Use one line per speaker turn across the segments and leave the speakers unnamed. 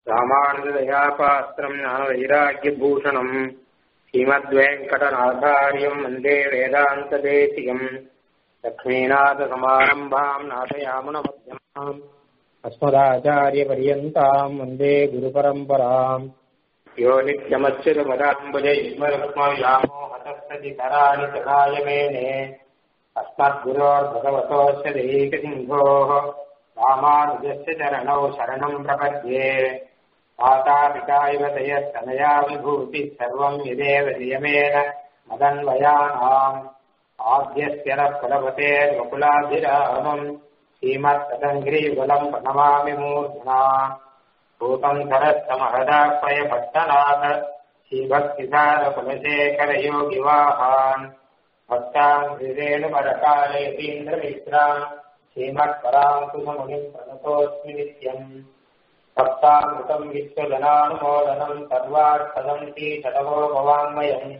ராமானுஜதயாபாத்திரம் ஞானவைராக்கியபூஷணம் ஸ்ரீமத்வேங்கடநாதாரியம் வந்தே வேதாந்ததேசிகம் லக்ஷ்மீநாதசமாரம்பாம் நாதயாமுனமத்தியமாம் अस्मदाचार्यपर्यन्ताम् वन्दे गुरुपरम्पराम् यो नित्यमच्युतपदाम्बुजैस्मरत्मव्यामो हतस्तदितराणि सहाय मेने अस्मद्गुरोर्भगवतोऽस्य दैकसिंहोः रामानुजस्य चरणौ शरणम् प्रपद्ये माता इव तयस्तनया विभूतिः सर्वम् यदेव नियमेन मदन्वयानाम् आद्यस्य न कुलपतेर्वकुलाभिरामम् श्रीमत्तदङ्घ्रीबलम् प्रणमामि मूर्ध्ना भूतम् धरस्तमहदापय पट्टनाथ श्रीभक्तिसारकुलशेखरयोगिवाहान् भक्ताम् हृदेणुपरकालयतीन्द्रमित्रान् श्रीमत्पराङ्कुशमुनिम् प्रणतोऽस्मि नित्यम् भक्तामृतम् विश्वजनानुमोदनम् सर्वार्थदन्ति शतमोपवाङ्मयम्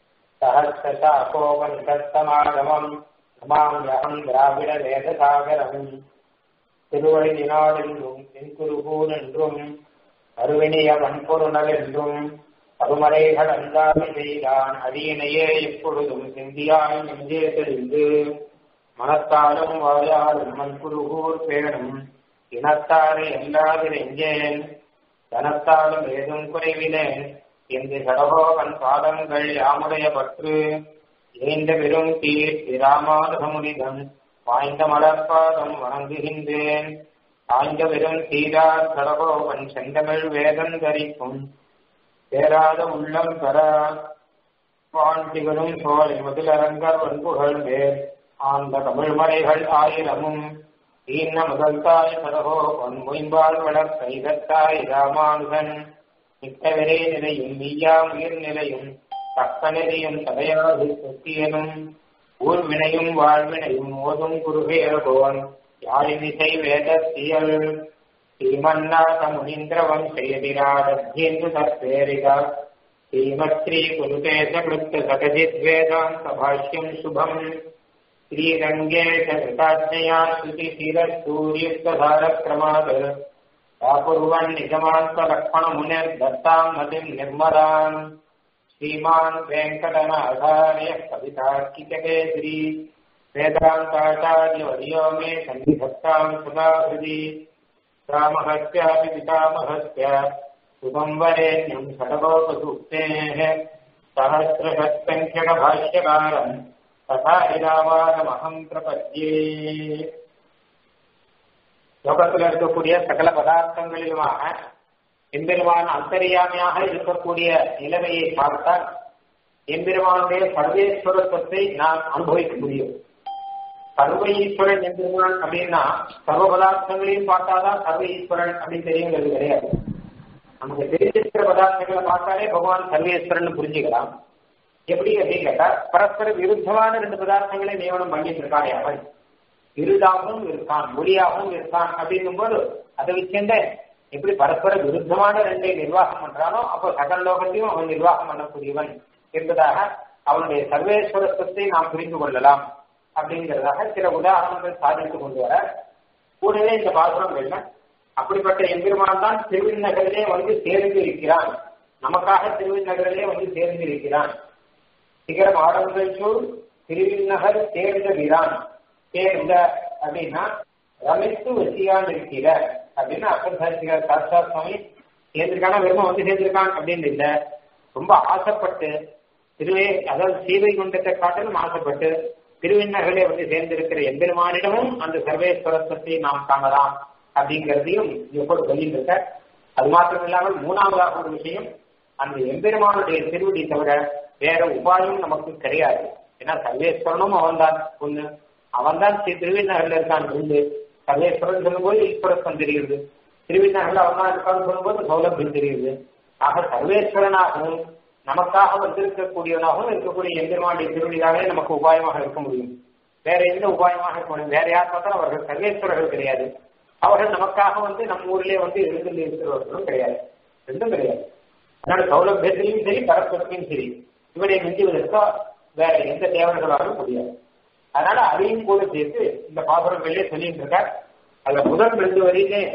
सहस्रशाकोपनिषत्तमागमम् நமாமியகம் திராவிட வேதசாகரம் திருவழியினாலென்றும் தென்குருகூர் என்றும் அருவினிய வன்பொருணல் என்றும் அருமறைகள் அந்தாதி செய்தான் அரியணையே எப்பொழுதும் சிந்தியாய் நெஞ்சே தெளிந்து மனத்தாலும் வாயாலும் மண்குருகூர் பேணும் இனத்தாரை எல்லாது நெஞ்சேன் தனத்தாலும் ஏதும் குறைவினேன் என்று சடகோகன் பாதங்கள் யாமுடைய பற்று ஏந்த பெரும் தீர் ராமானுகமுனிதம் வாய்ந்த மலர்பாதம் வணங்குகின்றேன் ஆய்ந்த பெரும் தீரார் கடகோவன் செந்தமிழ் வேதம் தரிக்கும் சேராத உள்ளம் பெற வாழ்த்திகளும் சோலை முதலரங்கர் வன்புகள் மேல் ஆந்த தமிழ் மலைகள் ஆயிரமும் ஈன்ன முதல் தாய் கடகோவன் மொயம்பால் வளர் கைதத்தாய் ராமானுகன் மிக்கவரே நிலையும் மெய்யா உயிர் நிலையும் தக்கனதையும் தடையாது சத்தியனும் ஊர்வினையும் வாழ்வினையும் ஓதும் குருகேரகோன் யாழினிசை வேதத்தியல் ஸ்ரீமன்னாத முனீந்திர வம்சயதிராடத்யேந்து தற்பேரிதா ஸ்ரீமத்ஸ்ரீ குருதேச கிருத்த சகஜித் வேதாந்த பாஷ்யம் சுபம் ஸ்ரீரங்கேஷ கிருதாஜ்ஞயா ஸ்ருதி சிரஸ்தூரியுக்ததாரக்ரமாத் சாகுர்வன் நிஜமாந்த லக்ஷ்மண முனிர் தத்தாம் மதிம் நிர்மலான் श्रीमान् वेङ्कटनाथार्य कवितार्किककेसरी वेदान्ताचार्यवर्यो मे सन्निधत्ताम् सदा हृदि रामहस्यापि पितामहस्य सुगम्वरेण्यम् षडगोपसूक्तेः सहस्रशत्सङ्ख्यकभाष्यकारम् तथा रामानमहम् प्रपद्ये லோகத்தில் இருக்கக்கூடிய சகல பதார்த்தங்களிலுமாக எம்பெருமான் அந்தரியாமையாக இருக்கக்கூடிய நிலைமையை பார்த்தால் எம்பெருமானுடைய சர்வேஸ்வரத்துவத்தை நாம் அனுபவிக்க முடியும் சர்வ ஈஸ்வரன் எம்பெருமான் அப்படின்னா சர்வ பதார்த்தங்களையும் பார்த்தாதான் சர்வ ஈஸ்வரன் அப்படின்னு தெரியுங்கிறது கிடையாது நமக்கு தெரிஞ்சிருக்கிற பதார்த்தங்களை பார்த்தாலே பகவான் சர்வேஸ்வரன் புரிஞ்சுக்கலாம் எப்படி அப்படின்னு கேட்டா பரஸ்பர விருத்தமான ரெண்டு பதார்த்தங்களை நியமனம் பண்ணிட்டு இருக்கானே அவன் இருளாகவும் இருக்கான் ஒளியாகவும் இருக்கான் அப்படிங்கும் போது அதை வச்சுட்டு எப்படி பரஸ்பர விருத்தமான ரெண்டை நிர்வாகம் பண்றானோ அப்போ சகல் லோகத்தையும் அவன் நிர்வாகம் பண்ணக்கூடியவன் என்பதாக அவனுடைய சர்வேஸ்வரத்துவத்தை நாம் புரிந்து கொள்ளலாம் அப்படிங்கிறதாக சில உதாரணங்கள் சாதித்து கொண்டு வர கூடவே இந்த பாசுரம் என்ன அப்படிப்பட்ட எம்பெருமான் தான் திருவிநகரிலே வந்து சேர்ந்து இருக்கிறான் நமக்காக திருவிநகரிலே வந்து சேர்ந்து இருக்கிறான் சிகரம் ஆடங்கள் சூழ் திருவிநகர் சேர்ந்த விரான் சேர்ந்த அப்படின்னா ரமித்து வசியான் இருக்கிற அப்படின்னு அப்பன் சாதிக்கிறார் சாஸ்தா சுவாமி சேர்ந்திருக்கானா வெறும் வந்து சேர்ந்திருக்கான் அப்படின்னு இல்லை ரொம்ப ஆசைப்பட்டு திருவே அதாவது சீவை குண்டத்தை காட்டிலும் ஆசைப்பட்டு திருவிண்ணர்களே வந்து சேர்ந்திருக்கிற எம்பெருமானிடமும் அந்த சர்வேஸ்வரத்துவத்தை நாம் காணலாம் அப்படிங்கிறதையும் எப்போது சொல்லியிருக்க அது மாத்திரம் இல்லாமல் மூணாவதாக ஒரு விஷயம் அந்த எம்பெருமானுடைய திருவடி தவிர வேற உபாயம் நமக்கு கிடையாது ஏன்னா சர்வேஸ்வரனும் அவன்தான் ஒண்ணு அவன்தான் திருவிண்ணகர்ல இருக்கான் ரெண்டு சர்வேஸ்வரன் சொல்லும்போது ஈஸ்வரத்துவம் தெரியுது திருவிண்ணகர்ல அவனா இருக்கான்னு சொல்லும்போது சௌலபியம் தெரியுது ஆக சர்வேஸ்வரனாகவும் நமக்காக வந்திருக்கக்கூடியவனாகவும் இருக்கக்கூடிய எம்பெருமானுடைய திருவடிதாகவே நமக்கு உபாயமாக இருக்க முடியும் வேற எந்த உபாயமாக இருக்க முடியும் வேற யார் பார்த்தாலும் அவர்கள் சர்வேஸ்வரர்கள் கிடையாது அவர்கள் நமக்காக வந்து நம்ம ஊரிலே வந்து எழுந்து இருக்கிறவர்களும் கிடையாது ரெண்டும் கிடையாது அதனால சௌலபியத்திலையும் சரி பரஸ்பரத்திலையும் சரி இவரை மிஞ்சுவதற்கோ வேற எந்த தேவர்களாலும் முடியாது அதனால அதையும் கூட சேர்த்து இந்த பாசுரங்களிலே சொல்லிட்டு இருக்கார் அதுல முதல் ரெண்டு வரையிலே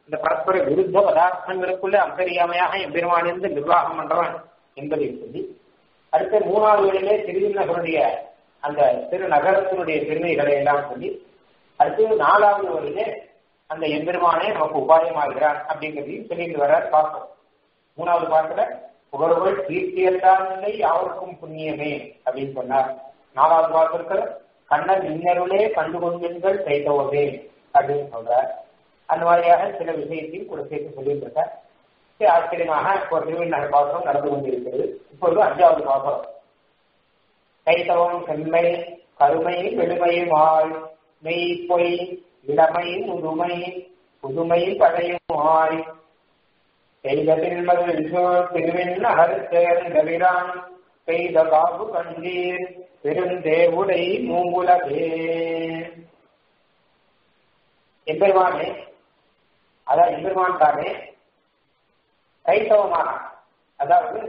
இந்த பரஸ்பர விருத்த பதார்த்தங்களுக்குள்ள அந்தரியாமையாக எம்பெருமானிருந்து நிர்வாகம் பண்றவன் என்பதை சொல்லி அடுத்த மூணாவது வழியிலே திருவிநகருடைய அந்த திரு நகரத்தினுடைய பெருமைகளை எல்லாம் சொல்லி அடுத்து நாலாவது வழியிலே அந்த எம்பெருமானே நமக்கு உபாயமாகிறான் அப்படிங்கிறதையும் சொல்லிட்டு வர பார்ப்போம் மூணாவது பாட்டுல புகழ்கள் கீர்த்தியெல்லாம் இல்லை யாருக்கும் புண்ணியமே அப்படின்னு சொன்னார் நாலாவது பாட்டிருக்கிற கண்ணன் இன்னருளே கண்டு கொண்டீர்கள் செய்தோவே அப்படின்னு சொல்றார் அந்த மாதிரியாக சில விஷயத்தையும் கூட சேர்த்து சொல்லிட்டு இருக்கார் ஆச்சரியமாக ஒரு திருவிழநகர் பாசனம் நடந்து கொண்டிருக்கிறது இப்பொழுது அஞ்சாவது பாசனம் கைத்தவம் செம்மை கருமை வெளுமையுமாய் மெய் பொய் இளமை முதுமை புதுமை பழையுமாய் செய்த திருமகள் திருவின் அகர்த்தேர்ந்தவிரான் செய்த காபு கண்டீர் பெருந்தேவுடை மூங்குலகே எம்பெருமானே அதான் எம்பெருமான் தானே கைத்தவமான அதாவது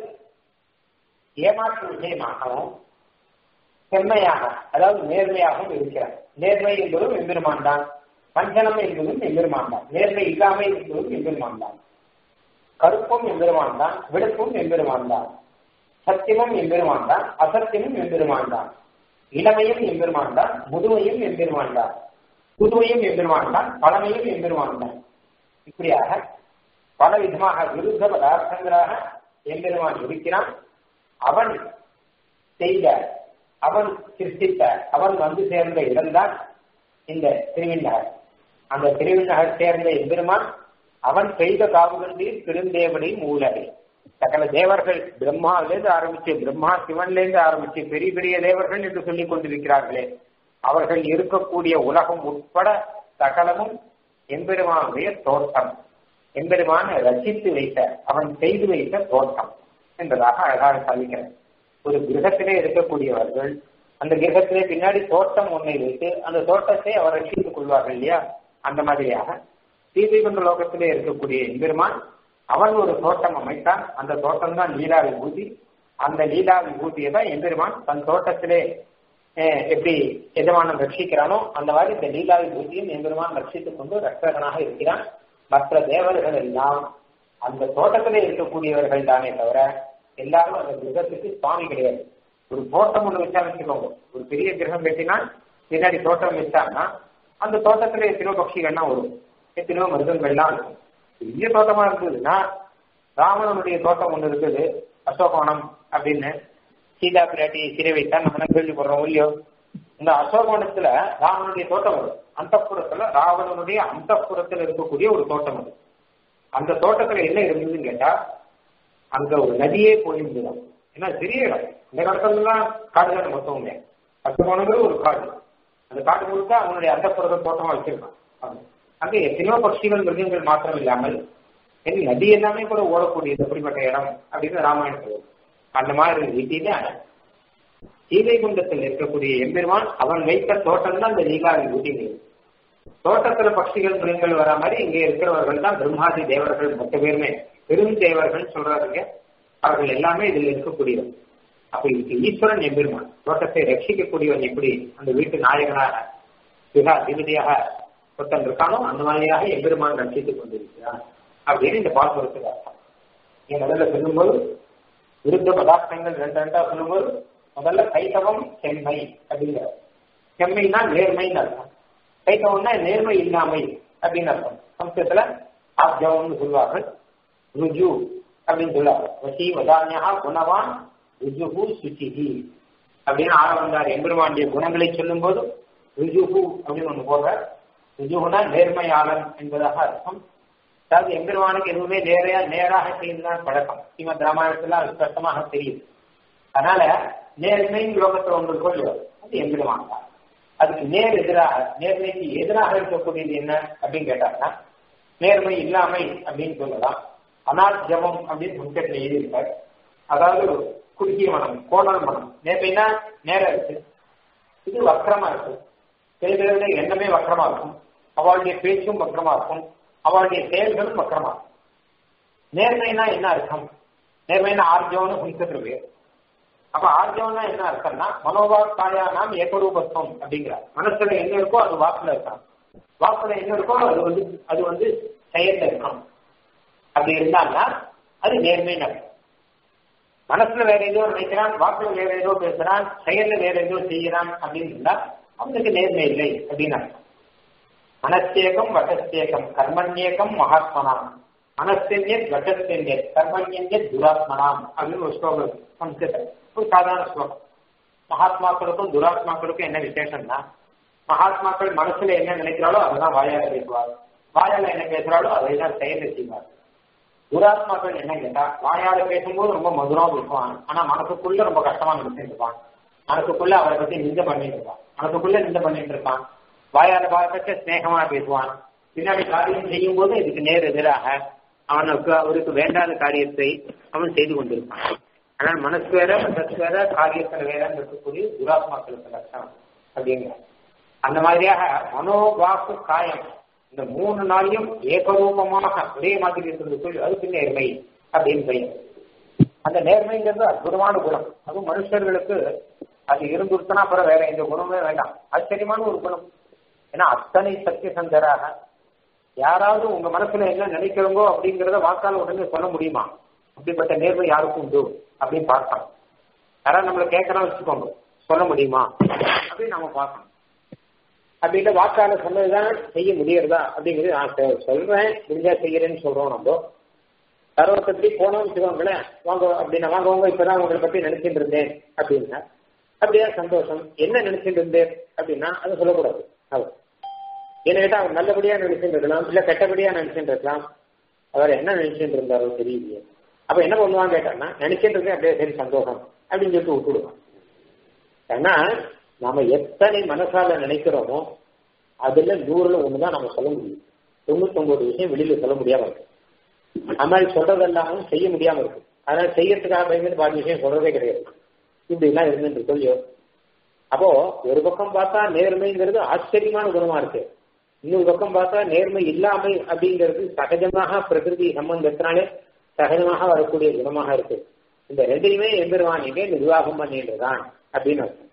ஏமாற்று விஷயமாகவும் செம்மையாக அதாவது நேர்மையாகவும் இருக்கிறார் நேர்மை என்பதும் எம்பெருமான் தான் வஞ்சனம் என்பதும் எம்பெருமான் தான் நேர்மை இல்லாமை என்பதும் எம்பெருமான் தான் கருப்பும் எம்பெருமான் தான் வெளுப்பும் எம்பெருமான் தான் சத்தியமும் எம்பெருமான் தான் அசத்தியமும் எம்பெருமான் தான் இளமையும் எம்பெருமான் தான் முதுமையும் எம்பெருமான் தான் புதுமையும் எம்பெருமான் தான் பழமையும் எம்பெருமான் தான் இப்படியாக பல விதமாக விருத்த பதார்த்தங்களாக எம்பெருமான் இருக்கிறான் அவன் செய்த அவன் சிருஷ்டித்த அவன் வந்து சேர்ந்த இடம்தான் இந்த திருவிண்ணகர் அந்த திருவிண்ணகர் சேர்ந்த எம்பெருமான் அவன் செய்த காவுகண்டீர் பெருந்தேவனை மூலரை சகல தேவர்கள் பிரம்மாவிலேருந்து ஆரம்பிச்சு பிரம்மா சிவன்லேருந்து ஆரம்பிச்சு பெரிய பெரிய தேவர்கள் என்று சொல்லிக் கொண்டிருக்கிறார்களே அவர்கள் இருக்கக்கூடிய உலகம் உட்பட சகலமும் எம்பெருமானுடைய தோட்டம் எம்பெருமான ரசித்து வைத்த அவன் செய்து வைத்த தோட்டம் என்பதாக அழகாக சாதிக்கிறார் ஒரு கிரகத்திலே இருக்கக்கூடியவர்கள் அந்த கிரகத்திலே பின்னாடி தோட்டம் ஒன்றை வைத்து அந்த தோட்டத்தை அவர் ரசித்துக் கொள்வார்கள் இல்லையா அந்த மாதிரியாக ஸ்ரீவைகுண்ட லோகத்திலே இருக்கக்கூடிய எம்பெருமான் அவன் ஒரு தோட்டம் அமைத்தான் அந்த தோட்டம் தான் லீலா விபூதி அந்த லீலா விபூதியை தான் எம்பெருமான் தன் தோட்டத்திலே எப்படி எஜமானம் ரட்சிக்கிறானோ அந்த மாதிரி இந்த லீலா விபூதியும் எம்பெருமான் ரட்சித்துக் கொண்டு ரட்சகனாக இருக்கிறான் மற்ற தேவர்கள் எல்லாம் அந்த தோட்டத்திலே இருக்கக்கூடியவர்கள் தானே தவிர எல்லாரும் அந்த கிரகத்துக்கு சுவாமி கிடையாது ஒரு தோட்டம் ஒன்று வச்சா வச்சுக்கோங்க ஒரு பெரிய கிரகம் கட்டினால் பின்னாடி தோட்டம் வச்சாங்கன்னா அந்த தோட்டத்துல எத்தனையோ பட்சிகள்லாம் வரும் எத்தனையோ மிருகங்கள்லாம் இருக்கும் பெரிய தோட்டமா இருந்ததுன்னா ராவணனுடைய தோட்டம் ஒன்று இருக்குது அசோகவனம் அப்படின்னு சீதா பிராட்டி சிறை வைத்தா நம்ம கேள்விப்படுறோம் இல்லையோ இந்த அசோகவனத்துல ராவணனுடைய தோட்டம் வரும் அந்த புறத்துல ராவணனுடைய அந்த புறத்துல இருக்கக்கூடிய ஒரு தோட்டம் அது அந்த தோட்டத்துல என்ன இருந்ததுன்னு கேட்டா அங்க ஒரு நதியே போயிருந்துதான் ஏன்னா சிறிய இடம் இந்த காலத்துலாம் காடு தானே மொத்தமுமே அசோகவனங்கிறது ஒரு காடு அந்த காடு முழுக்க அவனுடைய அந்த புறத்தை தோட்டமா வச்சிருக்கான் அங்க எத்தனையோ பட்சிகள் மிருகங்கள் மாத்திரம் இல்லாமல் என் நதி எல்லாமே கூட ஓடக்கூடியது அப்படிப்பட்ட இடம் அப்படின்னு ராமாயணம் சொல்லுவோம் அந்த மாதிரி ரீதியில சீதைகுண்டத்தில் இருக்கக்கூடிய எம்பெருமான் அவன் வைத்த தோட்டம் தான் இந்த லீலாவின் ஊட்டிகள் தோட்டத்துல பட்சிகள் மிருகங்கள் வர மாதிரி இங்க இருக்கிறவர்கள் தான் பிரம்மாதி தேவர்கள் மொத்த பேருமே பெரும் தேவர்கள் சொல்றாருங்க அவர்கள் எல்லாமே இதில் இருக்கக்கூடியவர் அப்ப இதுக்கு ஈஸ்வரன் எம்பெருமான் தோட்டத்தை ரட்சிக்கக்கூடியவன் எப்படி அந்த வீட்டு நாயகனாக மிக அதிபதியாக ஒருத்தன் இருக்கானோ அந்த மாதிரியாக எம்பெருமான் ரட்சித்துக் கொண்டிருக்கிறான் அப்படின்னு இந்த பாசுரத்துக்கு அர்த்தம் நீ முதல்ல சொல்லும்போது விருத்த பதார்த்தங்கள் ரெண்டு ரெண்டா சொல்லும்போது முதல்ல கைத்தவம் செம்மை அப்படிங்கிற செம்மைனா நேர்மைன்னு அர்த்தம் கைத்தவம்னா நேர்மை இல்லாமை அப்படின்னு அர்த்தம் சம்ஸ்கிருத்துல ஆப்ஜவம்னு சொல்லுவார்கள் ருஜு அப்படின்னு சொல்லுவாங்க வசி வதானியா குணவான் ருஜுகு சுச்சிஹி அப்படின்னு ஆள வந்தார் எம்பெருமாண்டிய குணங்களை சொல்லும் போது ருஜுகு அப்படின்னு ஒண்ணு போடுறார் ருஜுகுனா நேர்மையாளன் என்பதாக அர்த்தம் அதாவது எம்பெருமானுக்கு எதுவுமே நேரையா நேராக செய்துதான் பழக்கம் ஸ்ரீமத் ராமாயணத்துல அது ஸ்பஷ்டமாக தெரியுது அதனால நேர்மையின் லோகத்தில் ஒன்று கொள்ளுவார் அது எம்பெருமான் தான் அதுக்கு நேர் எதிராக நேர்மைக்கு எதிராக இருக்கக்கூடியது என்ன அப்படின்னு கேட்டாங்கன்னா நேர்மை இல்லாமை அப்படின்னு சொல்லலாம் அனாஜபம் அப்படின்னு புத்தகத்தில் எழுதியிருப்பார் அதாவது குறுகிய மனம் கோணல் மனம் நேர்மைனா நேரம் இருக்கு இது வக்கரமா இருக்கு சில பேருடைய எண்ணமே வக்கரமா இருக்கும் அவளுடைய பேச்சும் வக்கரமா இருக்கும் அவளுடைய செயல்களும் வக்கரமா இருக்கும் நேர்மைனா என்ன அர்த்தம் நேர்மைனா ஆர்ஜவனு புனிதத்தில் பேர் அப்ப ஆர்ஜவனா என்ன அர்த்தம்னா மனோவாக்காயா நாம் ஏகரூபத்துவம் அப்படிங்கிறார் மனசுல என்ன இருக்கோ அது வாக்குல இருக்கான் வாக்குல என்ன இருக்கோ அது வந்து அது வந்து செயல்ல இருக்கணும் அப்படி இருந்தால்னா அது நேர்மை நடக்கும் மனசுல வேற ஏதோ நினைக்கிறான் வாக்குல வேற ஏதோ பேசுறான் செயல்ல வேற ஏதோ செய்யறான் அப்படின்னு இருந்தா அவனுக்கு நேர்மை இல்லை அப்படின்னு அர்த்தம் மனசேகம் வட்டசேகம் கர்மண்யேகம் மகாத்மனாம் மனசெஞ்சே வட்டசெஞ்சே கர்மண்யஞ்சே துராத்மனாம் அப்படின்னு ஒரு ஸ்லோகம் சம்ஸ்கிருதம் ஒரு சாதாரண ஸ்லோகம் மகாத்மாக்களுக்கும் துராத்மாக்களுக்கும் என்ன விசேஷம்னா மகாத்மாக்கள் மனசுல என்ன நினைக்கிறாளோ அதுதான் வாயால பேசுவார் வாயால என்ன பேசுறாளோ அதை தான் செயல செய்வார் துராத்மாக்கள் என்ன கேட்டா வாயால பேசும்போது ரொம்ப மதுரமா பேசுவான் ஆனா மனசுக்குள்ள ரொம்ப கஷ்டமா நினைச்சிட்டு இருப்பான் மனசுக்குள்ள அவரை பத்தி நிந்த பண்ணிட்டு இருப்பான் மனசுக்குள்ள நிந்த பண்ணிட்டு இருப்பான் வாயால பார்க்கச்ச ஸ்நேகமா பேசுவான் பின்னாடி காரியம் செய்யும் போது இதுக்கு நேர் எதிராக அவனுக்கு அவருக்கு வேண்டாத காரியத்தை அவன் செய்து கொண்டிருப்பான் ஆனால் மனசு வேற மனசு வேற காரியத்தில் வேற இருக்கக்கூடிய துராத்மாக்களுக்கு லட்சணம் அப்படிங்கிற அந்த மாதிரியாக மனோ வாக்கு காயம் இந்த மூணு நாளையும் ஏகரூபமாக ஒரே மாதிரி இருக்கிறது அதுக்கு நேர்மை அப்படின்னு பெயர் அந்த நேர்மைங்கிறது அற்புதமான குணம் அதுவும் மனுஷர்களுக்கு அது இருந்துருச்சுன்னா அப்புறம் வேற எந்த குணமே வேண்டாம் ஆச்சரியமான ஒரு குணம் ஏன்னா அத்தனை சத்தியசந்தராக யாராவது உங்க மனசுல என்ன நினைக்கிறோங்கோ அப்படிங்கறத வாக்கால உடனே சொல்ல முடியுமா அப்படிப்பட்ட நேர்மை யாருக்கும் உண்டு அப்படின்னு பார்க்கலாம் யாராவது நம்மளை கேட்கறோம் வச்சுக்கோங்க சொல்ல முடியுமா அப்படின்னு நம்ம பார்க்கணும் அப்படின்ட்டு வாக்கால சொன்னதுதான் செய்ய முடியறதா அப்படிங்கிறது நான் சொல்றேன் முடிஞ்சா செய்யறேன்னு சொல்றோம் நம்ம சர்வத்தை போனோம்னு வச்சுக்கோங்களேன் வாங்க அப்படின்னா வாங்க வாங்க இப்பதான் உங்களை பத்தி நினைச்சிட்டு இருந்தேன் அப்படின்னா அப்படியா சந்தோஷம் என்ன நினைச்சிட்டு இருந்தேன் அப்படின்னா அதை சொல்லக்கூடாது அவர் என்ன கேட்டா அவர் நல்லபடியா நினைச்சுட்டு இருக்கலாம் இல்ல கெட்டபடியா நினைச்சுட்டு இருக்கலாம் அவர் என்ன நினைச்சுட்டு இருந்தாரோ தெரியலையே அப்ப என்ன பண்ணுவான்னு கேட்டான்னா நினைச்சிட்டு இருக்கேன் அப்படியே சரி சந்தோஷம் அப்படின்னு சொல்லிட்டு விட்டுடுவான் ஏன்னா நாம எத்தனை மனசால நினைக்கிறோமோ அதுல நூறுல ஒண்ணுதான் நம்ம சொல்ல முடியும் தொண்ணூத்தி ஒன்பது விஷயம் வெளியில சொல்ல முடியாம இருக்கு அது மாதிரி சொல்றதெல்லாம் செய்ய முடியாம இருக்கு அதனால செய்யறதுக்காக பயந்து பாதி விஷயம் சொல்றதே கிடையாது இப்படி எல்லாம் இருந்துட்டு சொல்லியோ அப்போ ஒரு பக்கம் பார்த்தா நேர்மைங்கிறது ஆச்சரியமான குணமா இருக்கு இன்னொரு பக்கம் பார்த்தா நேர்மை இல்லாமை அப்படிங்கிறது சகஜமாக பிரகிருதி சம்பந்தத்தினாலே சகஜமாக வரக்கூடிய குணமாக இருக்கு இந்த ரெண்டையுமே எம்பெருவானிಗೆ நிர்வாகம் பண்ணிட்டுதான் அப்படின்னு அர்த்தம்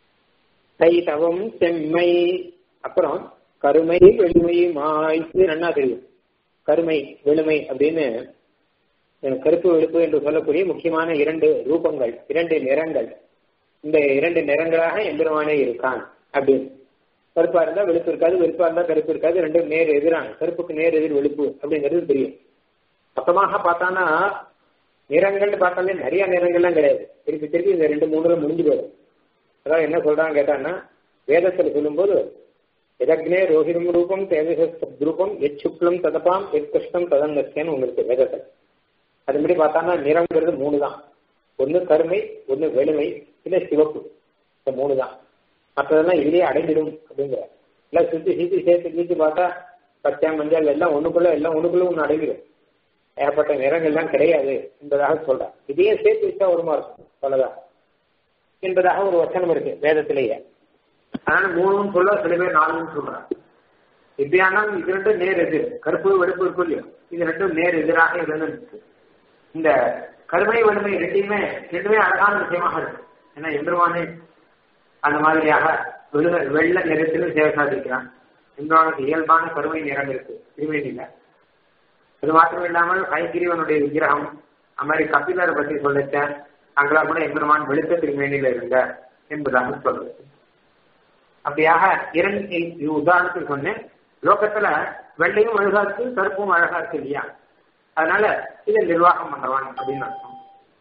தைதவம் செம்மை அப்புறம் கருமை வெளுமையுமாய் இது நன்னா தெரியும் கருமை வெளுமை அப்படின்னு கருப்பு வெளுப்பு என்று சொல்லக்கூடிய முக்கியமான இரண்டு ரூபங்கள் இரண்டு நிறங்கள் இந்த இரண்டு நிறங்களாக எம்பெருமானே இருக்கான் அப்படின்னு கருப்பா இருந்தா வெளுப்பு இருக்காது வெளுப்பா இருந்தா கருப்பு இருக்காது ரெண்டும் நேர் எதிரான கருப்புக்கு நேர் எதிர் வெளுப்பு அப்படிங்கிறது தெரியும் மொத்தமாக பார்த்தானா நிறங்கள் பார்த்தாலே நிறைய நிறங்கள்லாம் கிடையாது திருப்பி திருப்பி இந்த ரெண்டு மூணுல முடிஞ்சு போயிடும் அதாவது என்ன சொல்றாங்க கேட்டான்னா வேதத்தில் சொல்லும்போது எதக்னே ரோஹிதம் ரூபம் தேவசத்ரூபம் எச் சுக்லம் ததப்பாம் எத் கிருஷ்ணம் ததங்கஸ்யன்னு உங்களுக்கு வேதத்தில் அதுபடி பார்த்தான்னா நிறங்கிறது மூணு தான் ஒன்று கருமை ஒன்று வெளுமை இல்லை சிவப்பு இந்த மூணு தான் மற்றதெல்லாம் இதுலயே அடைஞ்சிடும் அப்படிங்கிற இல்லை சுத்தி சுத்தி சேர்த்து கீச்சு பார்த்தா பச்சை மஞ்சள் எல்லாம் ஒண்ணுக்குள்ள எல்லாம் ஒண்ணுக்குள்ள ஒன்று அடங்கிடும் ஏற்பட்ட நிறங்கள்லாம் கிடையாது என்பதாக சொல்றேன் இதையே சேர்த்து வச்சா வருமா இருக்கும் சொல்லதான் என்பதாக ஒரு வச்சனம் இருக்கு வேதத்திலேயே ஆனா மூணுன்னு சொல்ல சில பேர் நாலுன்னு சொல்றாங்க எப்படியானாலும் இது ரெண்டும் நேர் எதிர் கருப்பு வெளுப்பு இருக்கும் இல்லையோ இது ரெண்டும் நேர் எதிராக இருந்துருக்கு இந்த கருமை வலிமை ரெண்டையுமே ரெண்டுமே அழகான விஷயமாக இருக்கு ஏன்னா எம்பெருமானே அந்த மாதிரியாக வெள்ள வெள்ள நிறத்திலும் சேவை சாதிக்கிறான் எம்பெருமானுக்கு இயல்பான கருமை நிறம் இருக்கு திருவேணியில அது மாத்திரம் இல்லாமல் ஹைகிரீவனுடைய விக்கிரகம் அது மாதிரி கபிலரை பற்றி சொல்லிட்டேன் அங்கெல்லாம் கூட எம்பெருமான் வெளுத்த திருமேனியில இருந்த என்பதாக சொல்றது அப்படியாக இரண்டு உதாரணத்துக்கு சொன்னேன் லோகத்துல வெள்ளையும் அழகா இருக்கு கருப்பும் அழகா இருக்கு இல்லையா அதனால இதை நிர்வாகம் பண்றவான் அப்படின்னு அர்த்தம்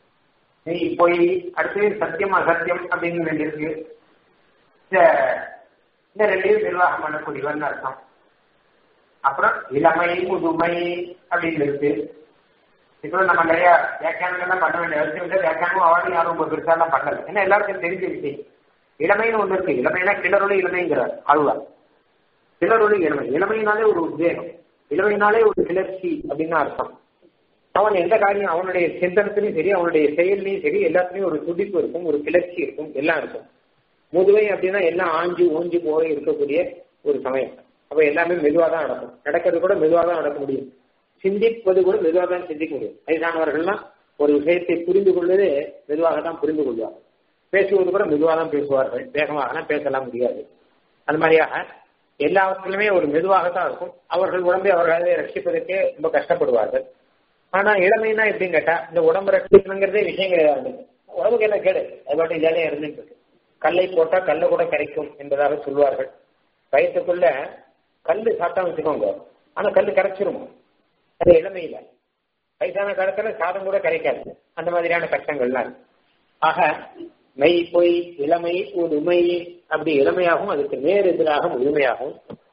போய் அடுத்து சத்தியம் அசத்தியம் அப்படின்னு வேண்டியிருக்கு இந்த இந்த ரெண்டையும் நிர்வாகம் பண்ணக்கூடியவன் அர்த்தம் அப்புறம் இளமை முதுமை அப்படின்னு இருக்கு இப்போ நம்ம நிறைய வியாக்கியானங்கள்லாம் பண்ண வேண்டிய அவசியம் இல்லை வியாக்கியானமும் அவார்டு யாரும் ரொம்ப பெருசாலாம் பண்ணல ஏன்னா எல்லாருக்கும் தெரிஞ்ச விஷயம் இளமைன்னு ஒண்ணு இருக்கு இளமைனா கிளறொலி இளமைங்கிறார் ஆழ்வார் கிளறொலி இளமை இளமையினாலே ஒரு உத்வேகம் இளமையினாலே ஒரு கிளர்ச்சி அப்படின்னு அர்த்தம் அவன் எந்த காரியம் அவனுடைய சிந்தனத்திலையும் சரி அவனுடைய செயல்லையும் சரி எல்லாத்துலயும் ஒரு துடிப்பு இருக்கும் ஒரு கிளர்ச்சி இருக்கும் எல்லாம் இருக்கும் முதுவை அப்படின்னா எல்லாம் ஆஞ்சு ஊஞ்சு போய் இருக்கக்கூடிய ஒரு சமயம் அப்ப எல்லாமே மெதுவாக தான் நடக்கும் நடக்கிறது கூட மெதுவாக தான் நடக்க முடியும் சிந்திப்பது கூட மெதுவாக தான் சிந்திக்க முடியும் வயசானவர்கள்லாம் ஒரு விஷயத்தை புரிந்து கொள்வது மெதுவாக தான் புரிந்து கொள்வார்கள் பேசுவது கூட மெதுவாக தான் பேசுவார்கள் வேகமாக பேசலாம் முடியாது அது மாதிரியாக எல்லாவற்றிலுமே ஒரு மெதுவாகத்தான் இருக்கும் அவர்கள் உடம்பை அவர்களே ரட்சிப்பதற்கே ரொம்ப கஷ்டப்படுவார்கள் ஆனா இளமைனா எப்படின்னு கேட்டா இந்த உடம்பு ரட்சிக்கணுங்கிறதே விஷயம் கிடையாது உடம்புக்கு என்ன கேடு அது பாட்டு ஜாலியா இருந்துட்டு இருக்கு கல்லை போட்டா கல்லை கூட கரைக்கும் என்பதாக சொல்வார்கள் வயசுக்குள்ள கல்லு சாப்பிட்டா வச்சுக்கோங்க ஆனா கல்லு கரைச்சிரும் அது இளமையில வயசான காலத்துல சாதம் கூட கரைக்காது அந்த மாதிரியான கஷ்டங்கள்லாம் இருக்கு ஆக மெய் பொய் இளமை உடுமை அப்படி இளமையாகவும் அதுக்கு நேர் எதிராக முழுமையாகும்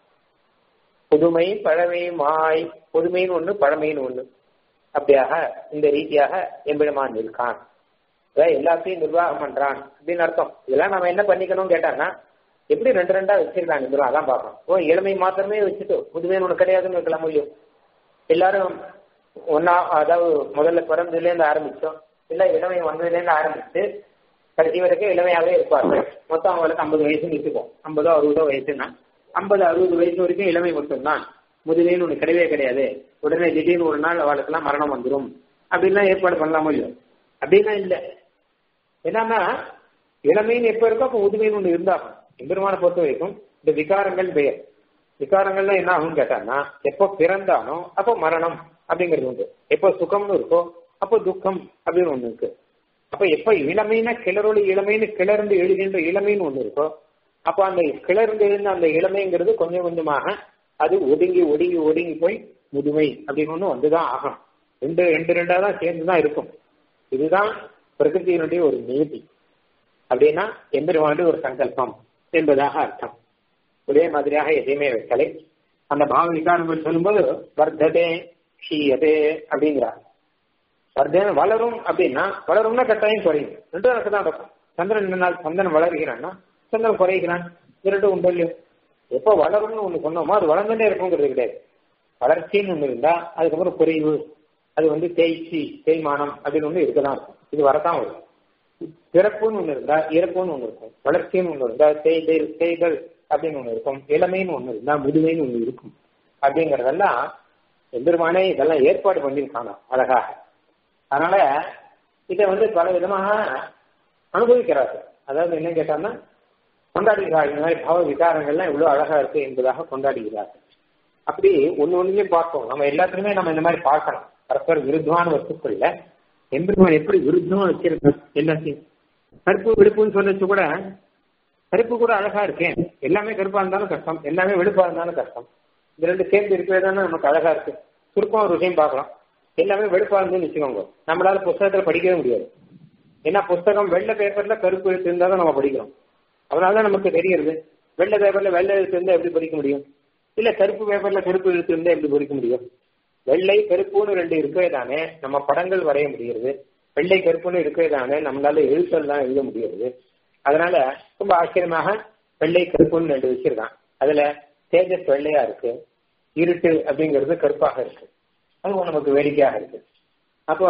புதுமை பழமை மாய் புதுமைன்னு ஒண்ணு பழமைன்னு ஒண்ணு அப்படியாக இந்த ரீதியாக எம்பெருமான் இருக்கான் அதாவது எல்லாத்தையும் நிர்வாகம் பண்றான் அப்படின்னு அர்த்தம் இதெல்லாம் நம்ம என்ன பண்ணிக்கணும் கேட்டாங்கன்னா எப்படி ரெண்டு ரெண்டா வச்சிருக்காங்க இதெல்லாம் அதான் பார்க்கணும் ஓ இளமை மாத்திரமே வச்சுட்டு புதுமைன்னு ஒண்ணு கிடையாதுன்னு வைக்கலாம் முடியும் எல்லாரும் ஒன்னா அதாவது முதல்ல பிறந்ததுல இருந்து ஆரம்பிச்சோம் இல்ல இளமை வந்ததுல இருந்து ஆரம்பிச்சு கடைசி வரைக்கும் இளமையாவே இருப்பார்கள் மொத்தம் அவங்களுக்கு ஐம்பது வயசுன்னு வச்சுப்போம் ஐம்பதோ அறுபதோ வயசுன்னா ஐம்பது அறுபது வயசு வரைக்கும் இளமை மட்டும்தான் முதுமைன்னு ஒண்ணு கிடையவே கிடையாது உடனே திடீர்னு ஒரு நாள் அவளுக்கெல்லாம் மரணம் வந்துடும் அப்படின்லாம் ஏற்பாடு பண்ணலாம் முடியும் அப்படின்லாம் இல்லை என்னன்னா இளமைன்னு எப்ப இருக்கோ அப்போ முதுமைன்னு ஒண்ணு இருந்தாகும் எம்பெருமான பொறுத்த வரைக்கும் இந்த விகாரங்கள் பெயர் விகாரங்கள்லாம் என்ன ஆகும்னு கேட்டாங்கன்னா எப்போ பிறந்தானோ அப்போ மரணம் அப்படிங்கிறது உண்டு எப்போ சுகம்னு இருக்கோ அப்போ துக்கம் அப்படின்னு ஒண்ணு இருக்கு அப்ப எப்ப இளமைனா கிளறொளி இளமைன்னு கிளர்ந்து எழுகின்ற இளமைன்னு ஒண்ணு இருக்கோ அப்ப அந்த கிளர்ந்து எழுந்த அந்த இளமைங்கிறது கொஞ்சம் கொஞ்சமாக அது ஒடுங்கி ஒடுங்கி ஒடுங்கி போய் முதுமை அப்படின்னு ஒண்ணு வந்துதான் ஆகும் ரெண்டு ரெண்டு ரெண்டா தான் சேர்ந்துதான் இருக்கும் இதுதான் பிரகிருதியினுடைய ஒரு நீதி அப்படின்னா எம்பெருமானுடைய ஒரு சங்கல்பம் என்பதாக அர்த்தம் ஒரே மாதிரியாக எதையுமே வைக்கலை அந்த பாவ விகாரங்கள் சொல்லும்போது வர்த்ததே ஷீயதே அப்படிங்கிறார் வர்த்தன வளரும் அப்படின்னா வளரும்னா கட்டாயம் குறையும் ரெண்டும் எனக்கு தான் நடக்கும் சந்திரன் என்ன நாள் சந்திரன் வளர்கிறான்னா சந்திரன் குறைகிறான் இது ரெண்டும் உண்டு இல்லையோ எப்போ வளரும்னு ஒண்ணு சொன்னோமோ அது வளர்ந்துட்டே இருக்குங்கிறது கிடையாது வளர்ச்சின்னு ஒண்ணு இருந்தா அதுக்கப்புறம் குறைவு அது வந்து தேய்ச்சி தேய்மானம் அப்படின்னு ஒண்ணு இருக்கதான் இருக்கும் இது வரதான் வரும் பிறப்புன்னு ஒண்ணு இருந்தா இறப்புன்னு ஒண்ணு இருக்கும் வளர்ச்சின்னு ஒண்ணு இருந்தா தேய்தல் தேய்தல் அப்படின்னு ஒண்ணு இருக்கும் இளமைன்னு ஒண்ணு இருந்தா முதுமைன்னு ஒண்ணு இருக்கும் அப்படிங்கறதெல்லாம் எம்பெருமானே இதெல்லாம் ஏற்பாடு பண்ணியிருக்கானா அழகாக அதனால இதை வந்து பல விதமாக அனுபவிக்கிறார்கள் அதாவது என்ன கேட்டான்னா கொண்டாடுகிறார்கள் இந்த மாதிரி பாவ விகாரங்கள்லாம் இவ்வளவு அழகா இருக்கு என்பதாக கொண்டாடுகிறார்கள் அப்படி ஒண்ணு ஒண்ணுலயும் பார்த்தோம் நம்ம எல்லாத்துலயுமே நம்ம இந்த மாதிரி பார்க்கலாம் பரஸ்பர விருத்தமான வஸ்துக்கள்ல எம்பெருமான் எப்படி விருத்தமா வச்சிருக்கான் எல்லாத்தையும் கருப்பு வெளுப்புன்னு சொல்லச்சு கூட கருப்பு கூட அழகா இருக்கேன் எல்லாமே கருப்பா இருந்தாலும் கஷ்டம் எல்லாமே வெளுப்பா இருந்தாலும் கஷ்டம் இந்த ரெண்டு சேர்ந்து இருக்கவே தானே நமக்கு அழகா இருக்கு சுருக்கம் ஒரு விஷயம் பார்க்கலாம் எல்லாமே வெளுப்பா இருந்துன்னு வச்சுக்கோங்க நம்மளால புஸ்தகத்துல படிக்கவே முடியாது ஏன்னா புஸ்தகம் வெள்ளை பேப்பர்ல கருப்பு எழுத்து இருந்தா தான் நம்ம படிக்கிறோம் அதனாலதான் நமக்கு தெரியுது வெள்ளை பேப்பர்ல வெள்ளை எழுத்து இருந்தா எப்படி படிக்க முடியும் இல்ல கருப்பு பேப்பர்ல கருப்பு எழுத்து இருந்தா எப்படி படிக்க முடியும் வெள்ளை கருப்புன்னு ரெண்டு இருக்கவே தானே நம்ம படங்கள் வரைய முடிகிறது வெள்ளை கருப்புன்னு இருக்கவே தானே நம்மளால எழுத்தெல்லாம் எழுத முடிகிறது அதனால ரொம்ப ஆச்சரியமாக வெள்ளை கருப்புன்னு ரெண்டு வச்சிருக்கான் அதுல தேஜஸ் வெள்ளையா இருக்கு இருட்டு அப்படிங்கிறது கருப்பாக இருக்கு அதுவும் நமக்கு வேடிக்கையாக இருக்கு அப்போ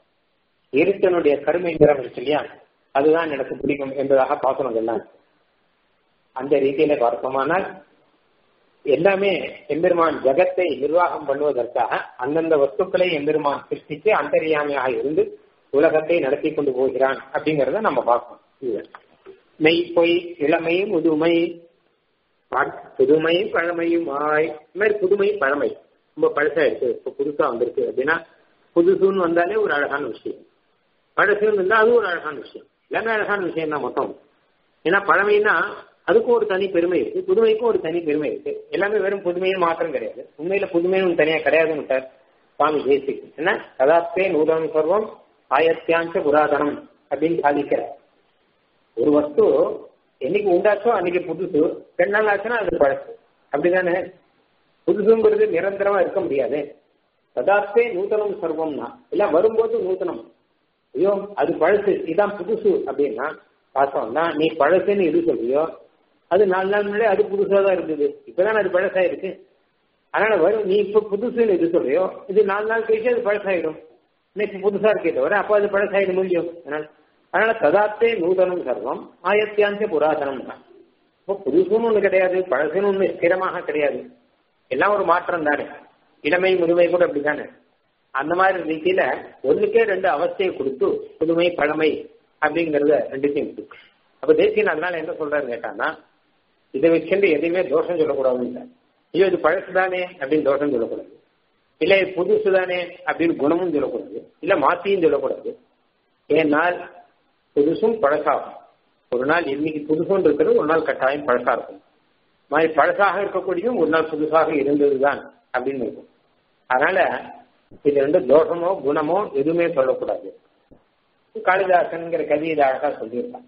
இருட்டனுடைய கருமை நிறம் இருக்கு இல்லையா அதுதான் எனக்கு பிடிக்கும் என்பதாக பாசனம் எல்லாம் அந்த ரீதியில பார்த்தோமானால் எல்லாமே எம்பெருமான் ஜகத்தை நிர்வாகம் பண்ணுவதற்காக அந்தந்த வஸ்துக்களை எம்பெருமான் சிருஷ்டித்து அந்தரியாமையாக இருந்து உலகத்தை நடத்தி கொண்டு போகிறான் அப்படிங்கறத நம்ம பார்க்கணும் மெய் பொய் இளமை முதுமை புதுமை பழமையும் ஆய் இந்த மாதிரி புதுமை பழமை ரொம்ப பழசா இருக்கு இப்ப புதுசா வந்திருக்கு அப்படின்னா புதுசுன்னு வந்தாலே ஒரு அழகான விஷயம் பழசுன்னு இருந்தா அது ஒரு அழகான விஷயம் எல்லாமே அழகான விஷயம் தான் மொத்தம் ஏன்னா பழமைன்னா அதுக்கும் ஒரு தனி பெருமை இருக்கு புதுமைக்கும் ஒரு தனி பெருமை இருக்கு எல்லாமே வெறும் புதுமையும் மாத்திரம் கிடையாது உண்மையில புதுமையும் தனியா கிடையாதுன்னு சார் சுவாமி தேசிக் என்ன கதாத்தே நூதனம் சர்வம் ஆயத்தியாஞ்ச புராதனம் அப்படின்னு சாதிக்கிறார் ஒரு வஸ்து என்னைக்கு உண்டாச்சோ அன்னைக்கு புதுசு ரெண்டு நாள் ஆச்சுன்னா அது பழசு அப்படிதானே புதுசுங்கிறது நிரந்தரமா இருக்க முடியாது கதாத்தே நூத்தனம் சர்வம்னா எல்லாம் வரும்போது நூத்தனம் ஐயோ அது பழசு இதான் புதுசு அப்படின்னா பார்த்தோம்னா நீ பழசுன்னு எது சொல்றியோ அது நாலு நாள் முன்னாடி அது புதுசா தான் இருந்தது இப்பதான் அது பழசா இருக்கு அதனால வரும் நீ இப்ப புதுசுன்னு எது சொல்றியோ இது நாலு நாள் கழிச்சு அது பழசாயிடும் இன்னைக்கு புதுசா இருக்கே தவிர அப்ப அது பழசாயிடும் முடியும் அதனால அதனால கதாத்தே நூதனம் சர்வம் ஆயத்தியாஞ்ச புராதனம் தான் இப்போ புதுசுன்னு ஒண்ணு கிடையாது பழசுன்னு ஒண்ணு ஸ்திரமாக கிடையாது எல்லாம் ஒரு மாற்றம் தானே இளமை முதுமை கூட அப்படித்தானே அந்த மாதிரி ரீதியில ஒண்ணுக்கே ரெண்டு அவஸ்தையை கொடுத்து புதுமை பழமை அப்படிங்கறத ரெண்டுத்தையும் கொடுக்கும் அப்ப தேசியன் அதனால என்ன சொல்றாரு கேட்டான்னா
இதை வச்சுட்டு எதையுமே தோஷம் சொல்லக்கூடாதுன்னு ஐயோ இது பழசுதானே அப்படின்னு தோஷம் சொல்லக்கூடாது இல்ல இது புதுசுதானே அப்படின்னு குணமும் சொல்லக்கூடாது இல்ல மாத்தியும் சொல்லக்கூடாது ஏனால் புதுசும் பழசாகும் ஒரு நாள் இன்னைக்கு புதுசும் இருக்கிறது ஒரு நாள் கட்டாயம் பழசா இருக்கும் மாதிரி பழசாக இருக்கக்கூடியதும் ஒரு நாள் புதுசாக இருந்ததுதான் அப்படின்னு இருக்கும் அதனால இது ரெண்டு தோஷமோ குணமோ எதுவுமே சொல்லக்கூடாது காளிதாசன்கிற கவிதை அழகா சொல்லியிருக்கான்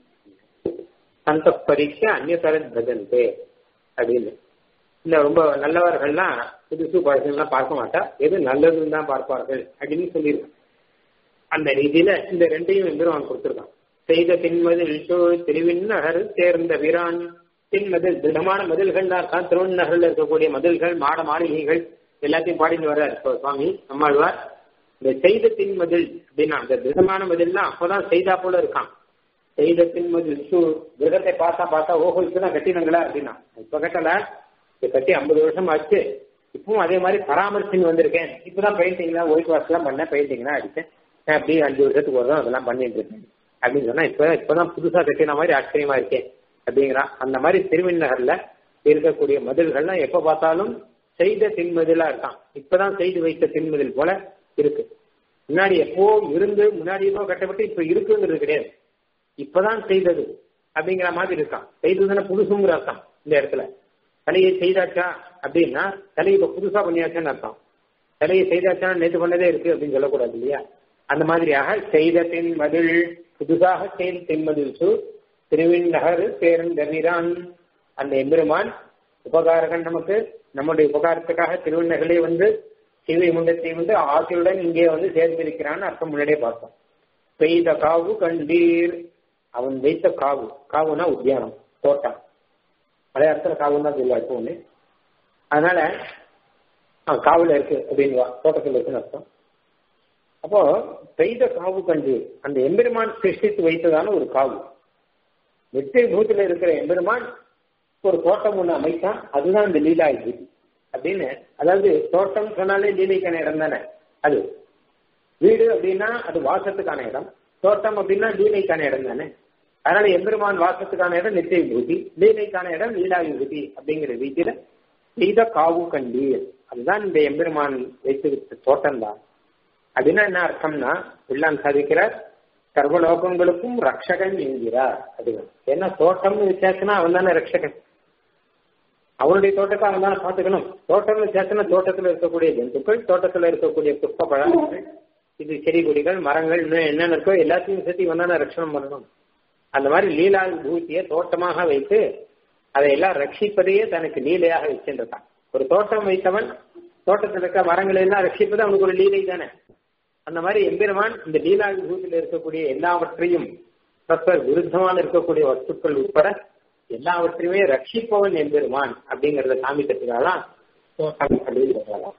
சந்த பரீட்சை அந்நியதர பஜந்தே அப்படின்னு இந்த ரொம்ப நல்லவர்கள்லாம் புதுசு பழசெல்லாம் பார்க்க மாட்டா எது நல்லதுன்னு தான் பார்ப்பார்கள் அப்படின்னு சொல்லியிருக்கான் அந்த ரீதியில இந்த ரெண்டையும் எம்பெருமான் கொடுத்துருக்கான் செய்த பின்மதில் திருவிண்ணகர் தேர்ந்த வீரான் பின்மதில் திடமான மதில்கள் தான் இருக்கான் திருவண்ணகர்ல இருக்கக்கூடிய மதில்கள் மாட மாளிகைகள் எல்லாத்தையும் பாடிட்டு வர்றார் சுவாமி நம்மாழ்வார் இந்த செய்த பின்மதில் அப்படின்னா அந்த திடமான மதில்லாம் அப்பதான் செய்தா போல இருக்கான் செய்த பின்மதில் சு கிரகத்தை பார்த்தா பார்த்தா ஓஹோ இப்பதான் கட்டினங்களா அப்படின்னா இப்ப கட்டல இப்ப கட்டி ஐம்பது வருஷம் ஆச்சு இப்பவும் அதே மாதிரி பராமரிச்சுன்னு வந்திருக்கேன் இப்பதான் பெயிண்டிங்லாம் ஒயிட் வாஷ் எல்லாம் பண்ணேன் பெயிண்டிங்லாம் அடிச்சேன் அப்படியே அஞ்சு வருஷத்துக்கு ஒரு தான் அதெல்லாம் பண்ணிட்டு இருக்கேன் அப்படின்னு சொன்னா இப்ப இப்பதான் புதுசா கட்டின மாதிரி ஆச்சரியமா இருக்கேன் அப்படிங்கிறான் அந்த மாதிரி திருவிண்ணகர்ல இருக்கக்கூடிய மதில்கள்லாம் எப்ப பார்த்தாலும் செய்த தின்மதிலா இருக்கான் இப்பதான் செய்து வைத்த தின்மதில் போல இருக்கு முன்னாடி எப்போ இருந்து முன்னாடி எப்போ கட்டப்பட்டு இப்ப இருக்குங்கிறது கிடையாது இப்பதான் செய்தது அப்படிங்கிற மாதிரி இருக்கான் செய்ததுன்னா புதுசுங்கிற அர்த்தம் இந்த இடத்துல தலையை செய்தாச்சா அப்படின்னா தலையை இப்ப புதுசா பண்ணியாச்சான்னு அர்த்தம் தலையை செய்தாச்சா நேற்று பண்ணதே இருக்கு அப்படின்னு சொல்லக்கூடாது இல்லையா அந்த மாதிரியாக செய்த தென் மதில் புதுசாக செய்த தென்மதில் சு திருவிண்ணகர் பேரந்தவிரான் அந்த எம்பெருமான் உபகாரகன் நமக்கு நம்முடைய உபகாரத்துக்காக திருவிண்ணகளே வந்து சிவை முண்டத்தை வந்து ஆசையுடன் இங்கே வந்து சேர்ந்திருக்கிறான்னு அர்த்தம் முன்னாடியே பார்த்தோம் பெய்த காவு கண்டீர் அவன் வைத்த காவு காவுனா உத்தியானம் தோட்டம் அதே அர்த்தம் காவுன்னு தான் சொல்லுவா இப்போ ஒண்ணு அதனால காவுல இருக்கு அப்படின்னு தோட்டத்தில் இருக்குன்னு அர்த்தம் அப்போ பெய்த காவு கண்டு அந்த எம்பெருமான் சிருஷ்டித்து வைத்ததான ஒரு காவு வெற்றி பூத்துல இருக்கிற எம்பெருமான் ஒரு தோட்டம் ஒண்ணு அமைத்தான் அதுதான் இந்த லீலா இது அப்படின்னு அதாவது தோட்டம் சொன்னாலே லீலைக்கான இடம் தானே அது வீடு அப்படின்னா அது வாசத்துக்கான இடம் தோட்டம் அப்படின்னா லீலைக்கான இடம் தானே அதனால எம்பெருமான் வாசத்துக்கான இடம் நித்திய விபூதி லீலைக்கான இடம் லீலா விபூதி அப்படிங்கிற ரீதியில செய்த காவு கண்டீர் அதுதான் இந்த எம்பெருமான் வைத்து தோட்டம் தான் அப்படின்னா என்ன அர்த்தம்னா உள்ளான் சாதிக்கிறார் சர்வலோகங்களுக்கும் ரக்ஷகன் என்கிறார் அதுதான் ஏன்னா தோட்டம்னு விசாரிச்சுனா அவன் தானே ரக்ஷகன் அவனுடைய தோட்டத்தை அவன் தானே பார்த்துக்கணும் தோட்டம்னு விசாரிச்சுனா தோட்டத்தில் இருக்கக்கூடிய ஜந்துக்கள் தோட்டத்தில் இருக்கக்கூடிய புஷ்ப பழங்கள் இது செடி கொடிகள் மரங்கள் இன்னும் என்னென்ன இருக்கோ எல்லாத்தையும் சேர்த்து இவன் தானே ரட்சணம் பண்ணணும் அந்த மாதிரி லீலா பூத்தியை தோட்டமாக வைத்து அதை எல்லாம் ரட்சிப்பதையே தனக்கு லீலையாக வச்சிருந்தான் ஒரு தோட்டம் வைத்தவன் தோட்டத்தில் இருக்க மரங்களை எல்லாம் ரட்சிப்பது அவனுக்கு ஒரு லீலை தானே அந்த மாதிரி எம்பெருமான் இந்த லீலா விபூதியில் இருக்கக்கூடிய எல்லாவற்றையும் பரஸ்பர விருத்தமான இருக்கக்கூடிய வஸ்துக்கள் உட்பட எல்லாவற்றையுமே ரட்சிப்பவன் எம்பெருமான் அப்படிங்கறத காமிக்கிறதுக்காகலாம் அப்படின்னு சொல்லலாம்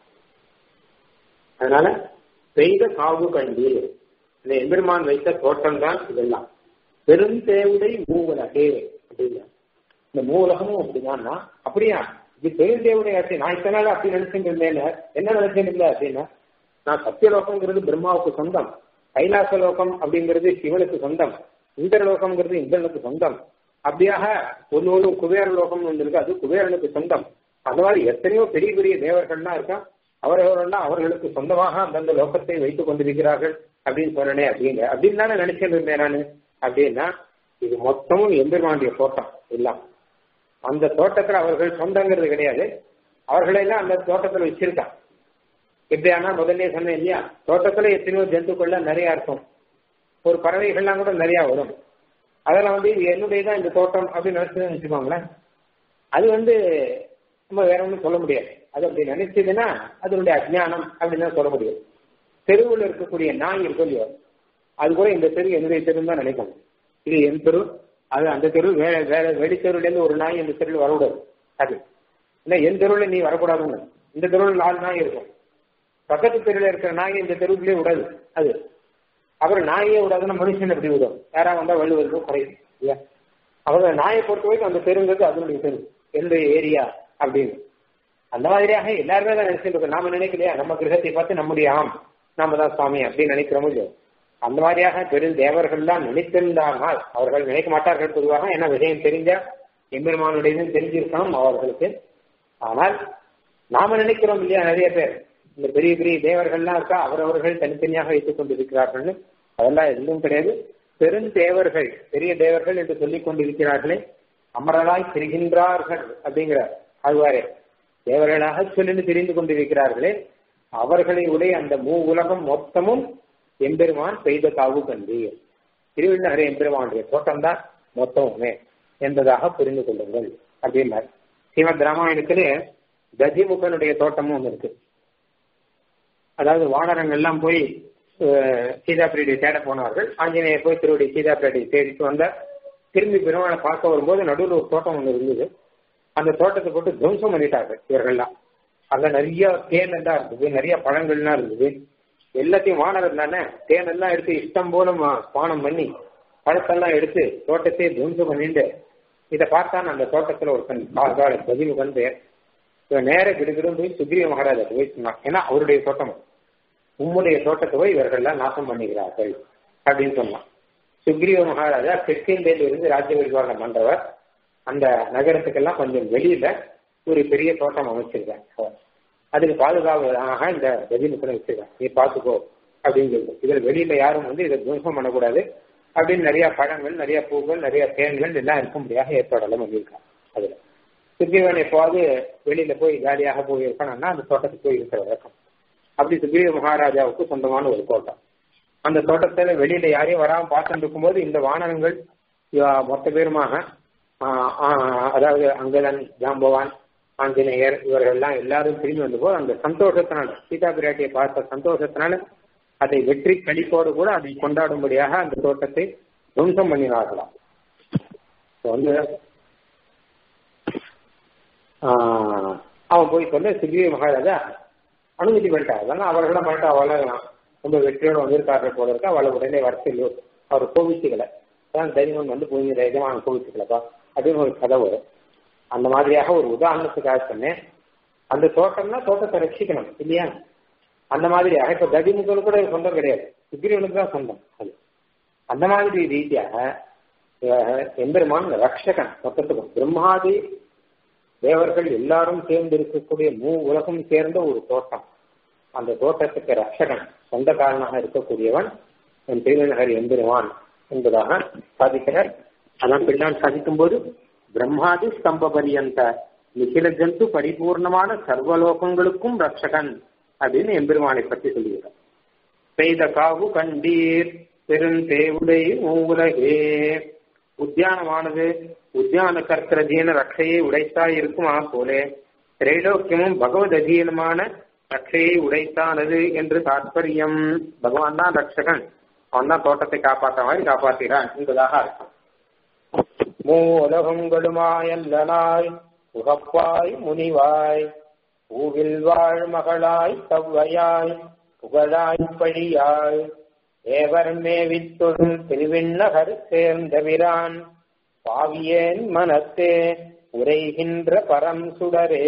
அதனால பெய்த காவு கண்டு இந்த எம்பெருமான் வைத்த தோட்டம் தான் இதெல்லாம் பெருந்தேவுடை மூவுலகே அப்படின்னா இந்த மூலகமும் அப்படிதான்னா அப்படியா இது பெருந்தேவுடைய ஆச்சு நான் இத்தனை நாள் அப்படி நினைச்சுட்டு இருந்தேன் என்ன நினைச்சுட்டு இருந்தேன் அப்படின்னா நான் சத்தியலோகம்ங்கிறது பிரம்மாவுக்கு சொந்தம் கைலாச லோகம் அப்படிங்கிறது சிவனுக்கு சொந்தம் இந்திரலோகம்ங்கிறது இந்திரனுக்கு சொந்தம் அப்படியாக ஒன்னு ஒன்று குபேர லோகம்னு ஒன்று இருக்கு அது குபேரனுக்கு சொந்தம் அந்த மாதிரி எத்தனையோ பெரிய பெரிய தேவர்கள்லாம் இருக்கா அவர்களெல்லாம் அவர்களுக்கு சொந்தமாக அந்தந்த லோகத்தை வைத்துக் கொண்டிருக்கிறார்கள் அப்படின்னு சொன்னனே அப்படிங்க அப்படின்னு தானே நினைச்சிட்டு இருந்தேன் நான் அப்படின்னா இது மொத்தமும் எம்பெருமாண்டிய தோட்டம் எல்லாம் அந்த தோட்டத்துல அவர்கள் சொந்தங்கிறது கிடையாது அவர்களெல்லாம் அந்த தோட்டத்துல வச்சிருக்கான் எப்படி ஆனா முதல்ல சொன்னேன் இல்லையா தோட்டத்துல எத்தனையோ ஜந்துக்கள்லாம் நிறைய இருக்கும் ஒரு பறவைகள்லாம் கூட நிறைய வரும் அதெல்லாம் வந்து இது என்னுடையதான் இந்த தோட்டம் அப்படின்னு நினைச்சு வச்சுக்கோங்களேன் அது வந்து நம்ம வேற ஒன்றும் சொல்ல முடியாது அது அப்படி நினைச்சதுன்னா அதனுடைய அஜ்ஞானம் அப்படின்னு தான் சொல்ல முடியும் தெருவில் இருக்கக்கூடிய நாய் இருக்கும் இல்லையோ அது கூட இந்த தெரு என்னுடைய தெருன்னு தான் நினைக்கணும் இது என் தெரு அது அந்த தெரு வேற வேற வெளித்தெருவுலேருந்து ஒரு நாய் இந்த தெருவில் வரக்கூடாது அது இல்லை என் தெருவில் நீ வரக்கூடாதுன்னு இந்த தெருவில் நாலு நாய் இருக்கும் பக்கத்து தெருவில் இருக்கிற நாய் இந்த தெருவுக்குள்ளே விடாது அது அப்புறம் நாயே விடாதுன்னா மனுஷன் எப்படி விடும் யாரா வந்தா வள்ளுவருக்கும் குறையும் இல்லையா அவங்க நாயை பொறுத்த வரைக்கும் அந்த தெருங்கிறது அதனுடைய தெரு என்னுடைய ஏரியா அப்படின்னு அந்த மாதிரியாக எல்லாருமே தான் நினைச்சிட்டு இருக்கோம் நாம நினைக்கலையா நம்ம கிரகத்தை பார்த்து நம்முடைய ஆம் நாம தான் சுவாமி அப்படின்னு நினைக்கிறோமோ இல்லையோ அந்த மாதிரியாக பெரும் தேவர்கள்லாம் நினைத்திருந்தார்கள் அவர்கள் நினைக்க மாட்டார்கள் பொதுவாக ஏன்னா விஷயம் தெரிஞ்சா எம்பெருமானுடையதுன்னு தெரிஞ்சிருக்கணும் அவர்களுக்கு ஆனால் நாம நினைக்கிறோம் இல்லையா நிறைய பேர் இந்த பெரிய பெரிய தேவர்கள்லாம் இருக்கா அவரவர்கள் தனித்தனியாக வைத்துக் கொண்டிருக்கிறார்கள்னு அதெல்லாம் எதுவும் கிடையாது பெருந்தேவர்கள் பெரிய தேவர்கள் என்று சொல்லிக் கொண்டிருக்கிறார்களே அமரராய் திரிகின்றார்கள் அப்படிங்கிற ஆழ்வாரே தேவர்களாக சொல்லி தெரிந்து கொண்டிருக்கிறார்களே அவர்களை உடைய அந்த மூ உலகம் மொத்தமும் எம்பெருமான் பெய்த காவு கண்டீர் திருவிண்ணகரை எம்பெருமானுடைய தோட்டம் தான் மொத்தமுமே என்பதாக புரிந்து கொள்ளுங்கள் அப்படின்னார் ஸ்ரீமத் ராமாயணத்திலே கஜிமுகனுடைய தோட்டமும் ஒன்று இருக்கு அதாவது வானரங்கள்லாம் போய் சீதா பிரியை தேட போனார்கள் ஆஞ்சநேயர் போய் திருவடி சீதா பிரியை தேடிட்டு வந்தார் திரும்பி பெருமாளை பார்க்க வரும்போது நடுவில் ஒரு தோட்டம் ஒன்று இருந்தது அந்த தோட்டத்தை போட்டு துவம்சம் பண்ணிட்டார்கள் இவர்கள்லாம் அங்க நிறைய தேன் எல்லாம் இருந்தது நிறைய பழங்கள்லாம் இருந்தது எல்லாத்தையும் வானரம் தானே தேன் எல்லாம் எடுத்து இஷ்டம் போல பானம் பண்ணி பழத்தெல்லாம் எடுத்து தோட்டத்தையே துவம்சம் பண்ணிட்டு இதை பார்த்தான் அந்த தோட்டத்துல ஒருத்தன் கால பதிமுகன் பெயர் இவன் நேர கிடுகிடும் போய் சுக்ரீவ மகாராஜா போய் சொன்னான் ஏன்னா அவருடைய தோட்டம் உம்முடைய தோட்டத்தை போய் இவர்கள்லாம் நாசம் பண்ணுகிறார்கள் அப்படின்னு சொன்னான் சுக்ரீவ மகாராஜா தெற்கிந்தியில் இருந்து ராஜ்ய பரிபாலனம் பண்றவர் அந்த நகரத்துக்கெல்லாம் கொஞ்சம் வெளியில ஒரு பெரிய தோட்டம் அமைச்சிருக்காங்க அதுக்கு பாதுகாவலாக இந்த கஜிமுக்கனை வச்சிருக்காங்க நீ பார்த்துக்கோ அப்படின்னு சொல்லி இதுல வெளியில யாரும் வந்து இதை துவம்சம் பண்ணக்கூடாது அப்படின்னு நிறைய பழங்கள் நிறைய பூக்கள் நிறைய தேன்கள் எல்லாம் இருக்கும்படியாக ஏற்பாடெல்லாம் பண்ணியிருக்காங்க அதுல சுக்ரீவன் எப்போது வெளியில போய் ஜாலியாக போய் இருக்கணும்னா அந்த தோட்டத்துக்கு போய் இருக்கிற வழக்கம் அப்படி சுக்ரீவ மகாராஜாவுக்கு சொந்தமான ஒரு தோட்டம் அந்த தோட்டத்துல வெளியில யாரையும் வராம பார்த்துட்டு இருக்கும்போது இந்த வானரங்கள் மொத்த பேருமாக அதாவது அங்கதன் ஜாம்பவான் ஆஞ்சநேயர் இவர்கள்லாம் எல்லாரும் திரும்பி வந்த போது அந்த சந்தோஷத்தினால சீதா பிராட்டியை பார்த்த சந்தோஷத்தினால அதை வெற்றி கழிப்போடு கூட அதை கொண்டாடும்படியாக அந்த தோட்டத்தை துவம்சம் பண்ணினார்களாம் வந்து அவன் போய் சொல்ல சுக்ரீவ மகாராஜா அனுமதி பண்ணிட்டார் அதெல்லாம் அவர்களாம் பண்ணிட்டு அவளாம் ரொம்ப வெற்றியோடு வந்திருக்கார்கள் போல இருக்கு அவளை உடனே வரச்சில்லோ அவர் கோவிச்சுக்கலை அதான் தைரியம் வந்து போய் தைரியமான கோவிச்சுக்கலப்பா அப்படின்னு ஒரு கதை வரும் அந்த மாதிரியாக ஒரு உதாரணத்துக்காக சொன்னேன் அந்த தோட்டம்னா தோட்டத்தை ரட்சிக்கணும் இல்லையா அந்த மாதிரியாக இப்ப கதிமுகனு கூட சொந்தம் கிடையாது சுக்ரீவனுக்கு தான் சொந்தம் அது அந்த மாதிரி ரீதியாக எம்பெருமான் ரக்ஷகன் மொத்தத்துக்கும் பிரம்மாதி தேவர்கள் எல்லாரும் சேர்ந்து இருக்கக்கூடிய மூ உலகம் சேர்ந்த ஒரு தோட்டம் அந்த தோட்டத்துக்கு ரக்ஷகன் சொந்தக்காரனாக இருக்கக்கூடியவன் என் திருநகர் எம்பெருமான் என்பதாக சாதிக்கிறார் அதான் பின்னால் சாதிக்கும் போது பிரம்மாதி ஸ்தம்ப பரியந்த நிகில ஜந்து பரிபூர்ணமான சர்வலோகங்களுக்கும் ரக்ஷகன் அப்படின்னு எம்பெருமானை பற்றி சொல்லுகிறார் பெய்த காவு கண்டீர் பெருந்தேவுடை மூவுலகே உத்தியானமானது உத்தியான கர்த்தரதீன ரட்சையை உடைத்தாய் இருக்குமா போலே திரைலோக்கியமும் பகவத் அதீனமான ரட்சையை உடைத்தானது என்று தாற்பயம் பகவான் தான் ரட்சகன் அவன் தான் தோட்டத்தை காப்பாற்ற மாதிரி காப்பாற்றுகிறான் என்பதாக அர்த்தம் மூலகங்களுமாயல்லனாய் உகப்பாய் முனிவாய் பூவில் வாழ் மகளாய் தவ்வையாய் புகழாய் பழியாய் ஏவர் மேவித்தொழும் திருவிண்ணகர் சேர்ந்தவிரான் பாவியேன் மனத்தே உரைகின்ற பரம் சுடரே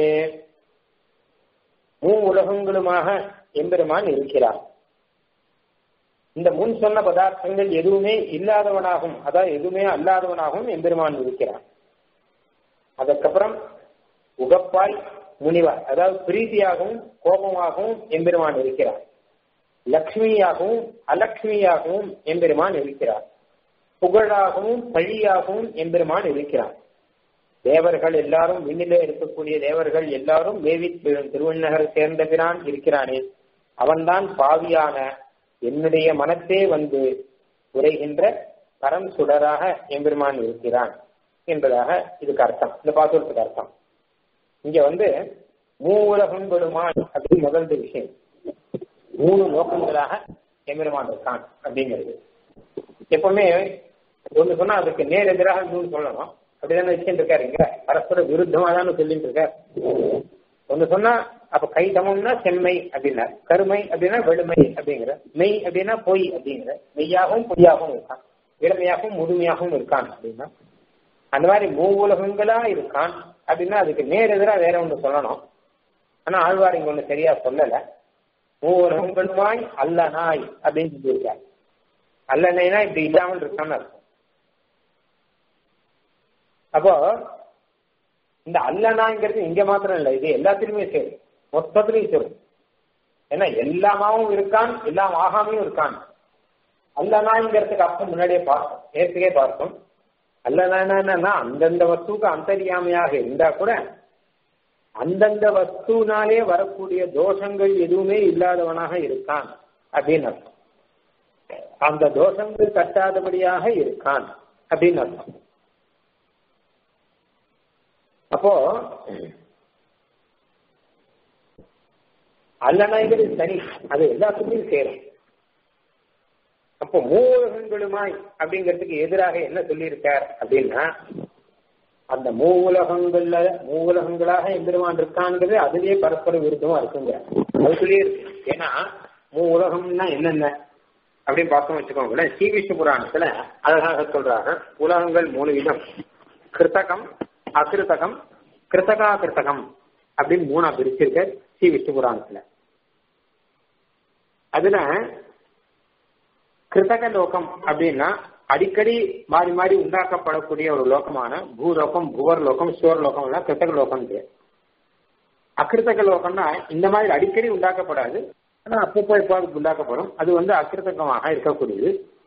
மூ உலகங்களுமாக எம்பெருமான் இருக்கிறார் இந்த முன் சொன்ன பதார்த்தங்கள் எதுவுமே இல்லாதவனாகவும் அதாவது எதுவுமே அல்லாதவனாகவும் எம்பெருமான் இருக்கிறான் அதற்கப்புறம் உகப்பாய் முனிவாய் அதாவது பிரீதியாகவும் கோபமாகவும் எம்பெருமான் இருக்கிறார் லக்ஷ்மியாகவும் அலக்ஷ்மியாகவும் எம்பெருமான் இருக்கிறார் புகழாகவும் பழியாகவும் எம்பெருமான் இருக்கிறார் தேவர்கள் எல்லாரும் விண்ணிலே இருக்கக்கூடிய தேவர்கள் எல்லாரும் மேவி திருவண்ணகரை சேர்ந்த பிரான் இருக்கிறானே அவன்தான் பாவியான என்னுடைய மனத்தே வந்து உரைகின்ற பரம் சுடராக எம்பெருமான் இருக்கிறான் என்பதாக இதுக்கு அர்த்தம் இந்த பாசுரத்துக்கு அர்த்தம் இங்க வந்து மூ உலகங்களுமான் அப்படின்னு முதல் விஷயம் மூணு நோக்கங்களாக எம்பெருமான் இருக்கான் அப்படிங்கிறது எப்பவுமே ஒண்ணு சொன்னா அதுக்கு நேர் எதிராக இன்னொன்று சொல்லணும் அப்படிதானே வச்சுட்டு இருக்காரு இங்க பரஸ்பர விருத்தமா தானே சொல்லிட்டு இருக்கார் ஒண்ணு சொன்னா அப்ப கை சமம்னா செம்மை அப்படின்னா கருமை அப்படின்னா வெளுமை அப்படிங்கிற மெய் அப்படின்னா பொய் அப்படிங்கிற மெய்யாகவும் பொய்யாகவும் இருக்கான் இளமையாகவும் முதுமையாகவும் இருக்கான் அப்படின்னா அந்த மாதிரி மூ உலகங்களா இருக்கான் அப்படின்னா அதுக்கு நேர் எதிராக வேற ஒண்ணு சொல்லணும் ஆனா ஆழ்வார் இங்க ஒண்ணு சரியா சொல்லல மூ உலகங்களுமாய் அல்ல நாய் அப்படின்னு சொல்லியிருக்காரு அல்லனைனா இப்படி இல்லாமல் இருக்கான்னு அர்த்தம் அப்போ இந்த அல்லனாங்கிறது இங்க மாத்திரம் இல்லை இது எல்லாத்திலுமே சேரும் மொத்தத்திலையும் சேரும் ஏன்னா எல்லாமாவும் இருக்கான் எல்லாம் ஆகாமையும் இருக்கான் அல்லனாங்கிறதுக்கு அர்த்தம் முன்னாடியே பார்த்தோம் ஏற்கனவே பார்த்தோம் அல்லனா அந்தந்த வஸ்துக்கு அந்தரியாமையாக இருந்தா கூட அந்தந்த வஸ்துனாலே வரக்கூடிய தோஷங்கள் எதுவுமே இல்லாதவனாக இருக்கான் அப்படின்னு அர்த்தம் அந்த தோஷங்கள் தட்டாதபடியாக இருக்கான் அப்படின்னு அர்த்தம் அப்போ அல்லனாய்கள் தனி அது எல்லாத்துக்கும் சேரும் அப்போ மூலகங்களுமாய் அப்படிங்கிறதுக்கு எதிராக என்ன சொல்லியிருக்கார் அப்படின்னா அந்த மூவுலகங்கள்ல மூவுலகங்களாக எம்பெருமான் இருக்கான்றது அதுலயே பரஸ்பர விருத்தமா இருக்குங்க அது சொல்லியிருக்கு ஏன்னா மூ உலகம்னா என்னென்ன அப்படின்னு பார்த்தோம் வச்சுக்கோங்களேன் ஸ்ரீ விஷ்ணு புராணத்துல அழகாக சொல்றாங்க உலகங்கள் மூணு விதம் கிருத்தகம் அகிருத்தகம் கிருத்தகா கிருத்தகம் அப்படின்னு மூணா பிரிச்சிருக்க ஸ்ரீ விஷ்ணு புராணத்துல அதுல கிருத்தக லோகம் அப்படின்னா அடிக்கடி மாறி மாறி உண்டாக்கப்படக்கூடிய ஒரு லோகமான பூலோகம் புவர் லோகம் சுவர் லோகம் எல்லாம் கிருத்தக லோகம் பேர் அகிருத்தக லோகம்னா இந்த மாதிரி அடிக்கடி உண்டாக்கப்படாது ஆனா அப்பப்போ எப்பாவது உண்டாக்கப்படும் அது வந்து அகிருத்தகமாக இருக்கக்கூடியது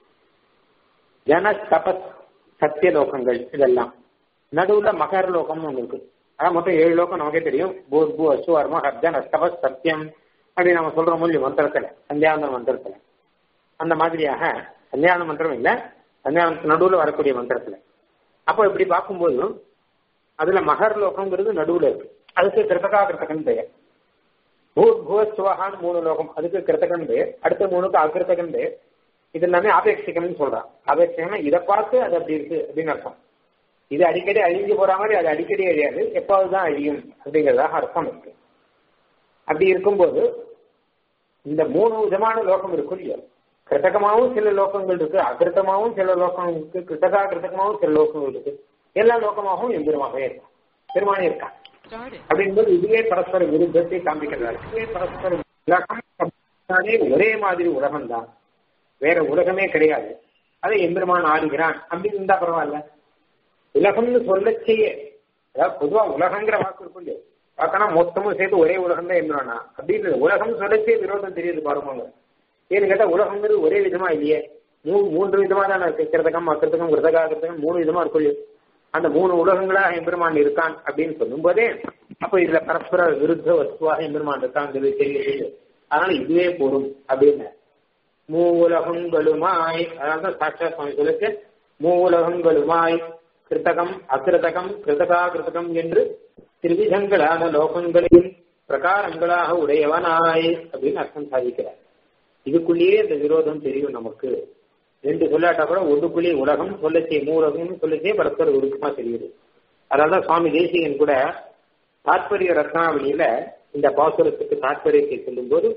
ஜன தபஸ் சத்திய லோகங்கள் இதெல்லாம் நடுவுல மகர லோகம்னு ஒண்ணு இருக்கு அதான் மொத்தம் ஏழு லோகம் நமக்கே தெரியும் பூர் பூ அசு அர்ம ஹர்ஜன் அஸ்தபஸ் சத்தியம் அப்படி நம்ம சொல்ற மொழி மந்திரத்துல சந்தியாந்த மந்திரத்துல அந்த மாதிரியாக சந்தியான மந்திரம் இல்ல சந்தியானத்துக்கு நடுவுல வரக்கூடிய மந்திரத்துல அப்போ இப்படி பார்க்கும்போது அதுல மகர் லோகம்ங்கிறது நடுவுல இருக்கு அதுக்கு கிருத்தகா கிருத்தகன் பெயர் பூர் பூவஸ்வகான்னு மூணு லோகம் அதுக்கு கிருத்தகன் பெயர் அடுத்த மூணுக்கு அகிருத்தகன் பெயர் இது எல்லாமே ஆபேட்சிகம்னு சொல்றான் ஆபேட்சிகம்னா இதை பார்த்து அது அப்படி இருக்கு அப்படின்னு அர்த்தம் இது அடிக்கடி அழிஞ்சு போற மாதிரி அது அடிக்கடி அழியாது எப்பாவது தான் அழியும் அப்படிங்கிறதாக அர்த்தம் இருக்கு அப்படி இருக்கும்போது இந்த மூணு விதமான லோகம் இருக்கும் இல்லையா கிருத்தகமாவும் சில லோகங்கள் இருக்கு அகிருத்தமாவும் சில லோகம் இருக்கு கிருத்தகா கிருத்தகமாவும் சில லோகங்கள் இருக்கு எல்லா லோகமாகவும் எம்பெருமாகவே இருக்கான் பெருமானே இருக்கான் அப்படிங்கும்போது இதுவே பரஸ்பர விருத்தத்தை காண்பிக்கிறார் இதுவே பரஸ்பர உலகம் ஒரே மாதிரி உலகம் தான் வேற உலகமே கிடையாது அதை எம்பெருமான் ஆடுகிறான் அப்படின்னு இருந்தா பரவாயில்ல உலகம்னு சொல்ல செய்ய அதாவது பொதுவா உலகங்கிற வாக்கு இருக்கும் இல்லையா பார்க்கனா மொத்தமும் சேர்த்து ஒரே உலகம் தான் எம்பெருமானா அப்படின்னு உலகம் சொல்லச்சே விரோதம் தெரியுது பாருங்க ஏன்னு கேட்டா உலகங்கிறது ஒரே விதமா இல்லையே மூணு மூன்று விதமா தான் இருக்கு கிருதகம் அக்கிருத்தகம் கிருதகா கிருத்தகம் மூணு விதமா இருக்கும் அந்த மூணு உலகங்களாக எம்பெருமான் இருக்கான் அப்படின்னு சொல்லும் போதே அப்ப இதுல பரஸ்பர விருத்த வஸ்துவாக எம்பெருமான் இருக்காங்கிறது தெரியுது அதனால இதுவே போரும் அப்படின்னு மூவுலகங்களுமாய் அதனால்தான் சாட்சா சுவாமி சொல்லிச்சு மூவுலகங்களுமாய் கிருத்தகம் அகிருத்தகம் கிருதகா கிருத்தகம் என்று திருவிதங்களான லோகங்களையும் பிரகாரங்களாக உடையவனாய் அப்படின்னு அர்த்தம் சாதிக்கிறார் இதுக்குள்ளேயே இந்த விரோதம் தெரியும் நமக்கு ரெண்டு சொல்லாட்டா கூட ஒன்றுக்குள்ளேயே உலகம் சொல்லச்சே மூலகம்னு சொல்லச்சே பரஸ்பர உருக்கமா தெரியுது அதனாலதான் சுவாமி தேசிகன் கூட தாத்பரிய ரத்னாவளியில இந்த பாசுரத்துக்கு தாத்பரியத்தை சொல்லும் போது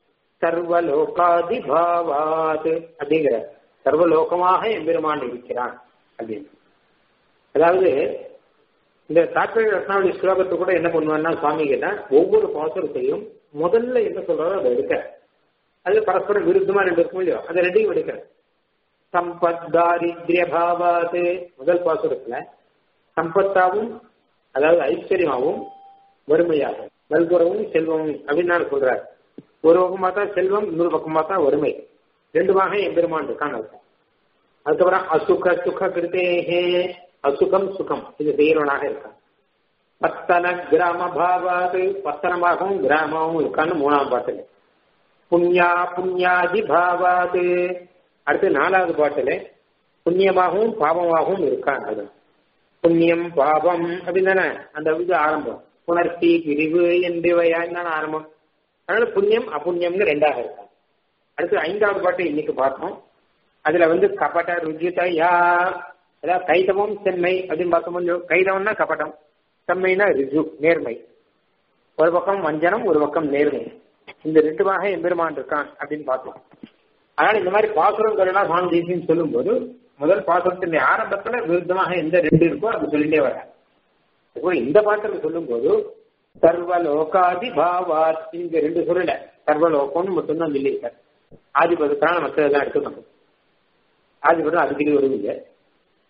சர்வலோகாதிபாவாத் அப்படிங்கிற சர்வலோகமாக எம்பெருமான் இருக்கிறான் அப்படின்னு அதாவது இந்த தாத்பரிய ரத்னாவளி ஸ்லோகத்தை கூட என்ன பண்ணுவான்னா சுவாமி கேட்டா ஒவ்வொரு பாசுரத்தையும் முதல்ல என்ன சொல்றாரோ அதை எடுக்க அது பரஸ்பர விருத்தமா ரெண்டு இருக்கும் இல்லையோ அதை ரெண்டையும் எடுக்கிற சம்பத் தாரித்ய பாவாது முதல் பாசுரத்துல சம்பத்தாவும் அதாவது ஐஸ்வர்யமாவும் வறுமையாகும் நல்குறவும் செல்வமும் அப்படின்னு நான் சொல்றாரு ஒரு பக்கம் பார்த்தா செல்வம் இன்னொரு பக்கம் பார்த்தா வறுமை ரெண்டுமாக எம்பெருமான் இருக்கான் அர்த்தம் அதுக்கப்புறம் அசுக சுக கிருத்தேகே அசுகம் சுகம் இது செய்யறவனாக இருக்கான் பத்தன கிராம பாவாது பத்தனமாகவும் கிராமமாகவும் இருக்கான்னு மூணாம் பாட்டுல புண்ணியா புண்ணியாதி பாவாது அடுத்து நாலாவது பாட்டுல புண்ணியமாகவும் பாவமாகவும் இருக்கான் அது புண்ணியம் பாவம் அப்படின்னு தானே அந்த இது ஆரம்பம் புணர்ச்சி பிரிவு என்பவையான்னு ஆரம்பம் அதனால புண்ணியம் அப்புண்ணியம்னு ரெண்டாக இருக்காங்க அடுத்து ஐந்தாவது பாட்டு இன்னைக்கு பார்த்தோம் அதுல வந்து கபட ருஜிதயா அதாவது கைதவம் செம்மை அப்படின்னு பார்த்தோம் கைதவம்னா கபடம் செம்மைனா ரிஜு நேர்மை ஒரு பக்கம் வஞ்சனம் ஒரு பக்கம் நேர்மை இந்த ரெண்டுமாக எம்பெருமான் இருக்கான் அப்படின்னு பார்த்தோம் அதனால இந்த மாதிரி பாசுரங்கள் எல்லாம் சுவாமி தேசியம் சொல்லும் போது முதல் பாசுரத்தின் ஆரம்பத்துல விருத்தமாக எந்த ரெண்டு இருக்கோ அது சொல்லிட்டே வர இப்போ இந்த பாட்டில் சொல்லும் போது சர்வலோகாதி பாவாத் இங்க ரெண்டு சொல்லல சர்வலோகம்னு மட்டும்தான் சொல்லியிருக்காரு ஆதிபதத்தான மற்றதெல்லாம் எடுத்துக்கணும் ஆதிபதம் அடிக்கடி வருவீங்க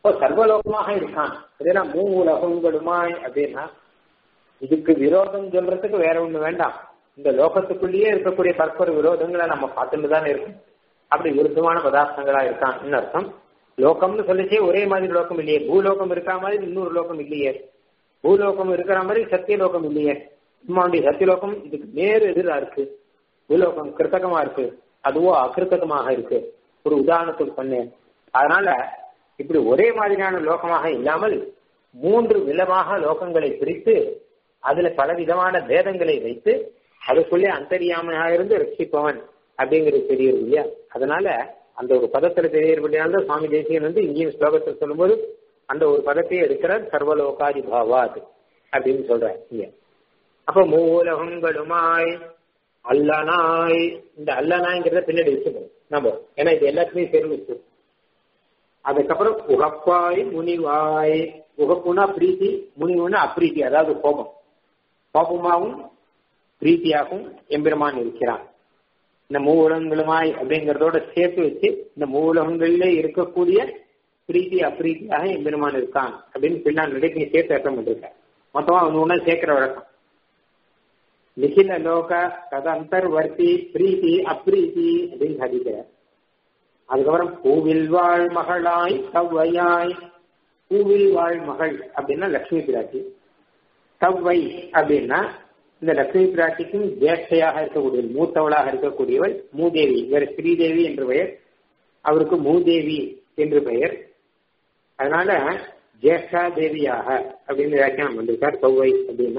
இப்போ சர்வலோகமாக இருக்கான் இதனா மூ உலகங்களுமாய் அப்படின்னா இதுக்கு விரோதம் சொல்றதுக்கு வேற ஒண்ணு வேண்டாம் இந்த லோகத்துக்குள்ளேயே இருக்கக்கூடிய பரஸ்பர விரோதங்களை நம்ம பார்த்துட்டு தானே இருக்கும் அப்படி விருத்தமான பதார்த்தங்களா இருக்கான் அர்த்தம் லோகம்னு சொல்லிச்சே ஒரே மாதிரி லோகம் இல்லையே பூலோகம் இருக்கிற மாதிரி இன்னொரு லோகம் இல்லையே பூலோகம் இருக்கிற மாதிரி சத்தியலோகம் இல்லையே சும்மாண்டி சத்தியலோகம் இதுக்கு நேர் எதிரா இருக்கு பூலோகம் கிருத்தகமா இருக்கு அதுவோ அகிருத்தகமாக இருக்கு ஒரு உதாரணத்துக்கு சொன்னேன் அதனால இப்படி ஒரே மாதிரியான லோகமாக இல்லாமல் மூன்று விதமாக லோகங்களை பிரித்து அதுல பல விதமான பேதங்களை வைத்து அதுக்குள்ளே அந்தரியாமையாக இருந்து ரட்சிப்பவன் அப்படிங்கிறது தெரியுது இல்லையா அதனால அந்த ஒரு பதத்துல தெரியறபடியால சுவாமி தேசியன் வந்து இங்கேயும் ஸ்லோகத்தில் சொல்லும்போது அந்த ஒரு பதத்தையே எடுக்கிறார் சர்வலோகாதி பாவாத் அப்படின்னு சொல்றார் இங்க அப்ப மூலகங்களுமாய் அல்லனாய் இந்த அல்லனாய்ங்கிறத பின்னாடி வச்சுக்கணும் நம்ம ஏன்னா இது எல்லாத்துலயும் சேர்ந்து அதுக்கப்புறம் உகப்பாய் முனிவாய் உகப்புனா பிரீத்தி முனிவுனா அப்ரீத்தி அதாவது கோபம் கோபமாகவும் பிரீத்தியாகவும் எம்பெருமான் இருக்கிறான் இந்த மூலகங்களுமாய் அப்படிங்கறதோட சேர்த்து வச்சு இந்த மூலகங்களிலே இருக்கக்கூடிய பிரீத்தி அப்ரீத்தியாக எம்பெருமான் இருக்கான் அப்படின்னு பின்னால் நடிக்க சேர்த்து அர்த்தம் பண்ணிருக்க மொத்தமா ஒன்று ஒன்றா சேர்க்கிற வழக்கம் நிகில லோக ததந்தர்வர்த்தி பிரீத்தி அப்ரீத்தி அப்படின்னு சாதிக்கிறார் அதுக்கப்புறம் பூவில் வாழ் மகளாய் கவ்வையாய் பூவில் வாழ் மகள் அப்படின்னா லக்ஷ்மி பிராட்டி கவ்வை அப்படின்னா இந்த லக்ஷ்மி பிராட்டிக்கும் ஜேஷ்டையாக இருக்கக்கூடியவள் மூத்தவளாக இருக்கக்கூடியவள் மூதேவி இவர் ஸ்ரீதேவி என்று பெயர் அவருக்கு மூதேவி என்று பெயர் அதனால ஜேஷ்டா தேவியாக அப்படின்னு வியாக்கியானம் வந்திருக்கார் கௌவை அப்படின்னா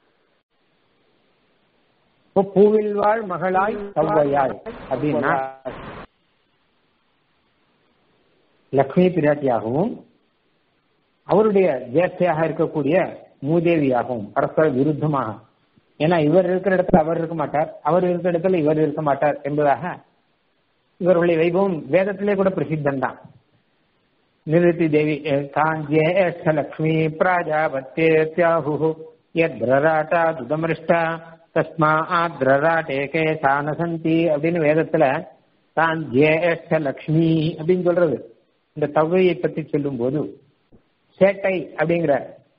பூவில் வாழ் மகளாய் கௌவையாய் அப்படின்னா லக்ஷ்மி பிராட்டியாகவும் அவருடைய ஜேஷ்டையாக இருக்கக்கூடிய மூதேவியாகவும் பரஸ்பர விருத்தமாக ஏன்னா இவர் இருக்கிற இடத்துல அவர் இருக்க மாட்டார் அவர் இருக்கிற இடத்துல இவர் இருக்க மாட்டார் என்பதாக இவர்களுடைய வைபவம் வேதத்திலே கூட பிரசித்தம் தான் நிருத்தி தேவி காஞ்சேஷ்ட லக்ஷ்மி பிராஜாபத்தேத்யாஹு யத்ரராட்டா துதமிருஷ்டா தஸ்மா ஆத்ரராட்டே கே சானசந்தி அப்படின்னு வேதத்துல தான் ஜேஷ்ட லக்ஷ்மி அப்படின்னு சொல்றது இந்த தவையை பத்தி சொல்லும் போது சேட்டை அப்படிங்கிற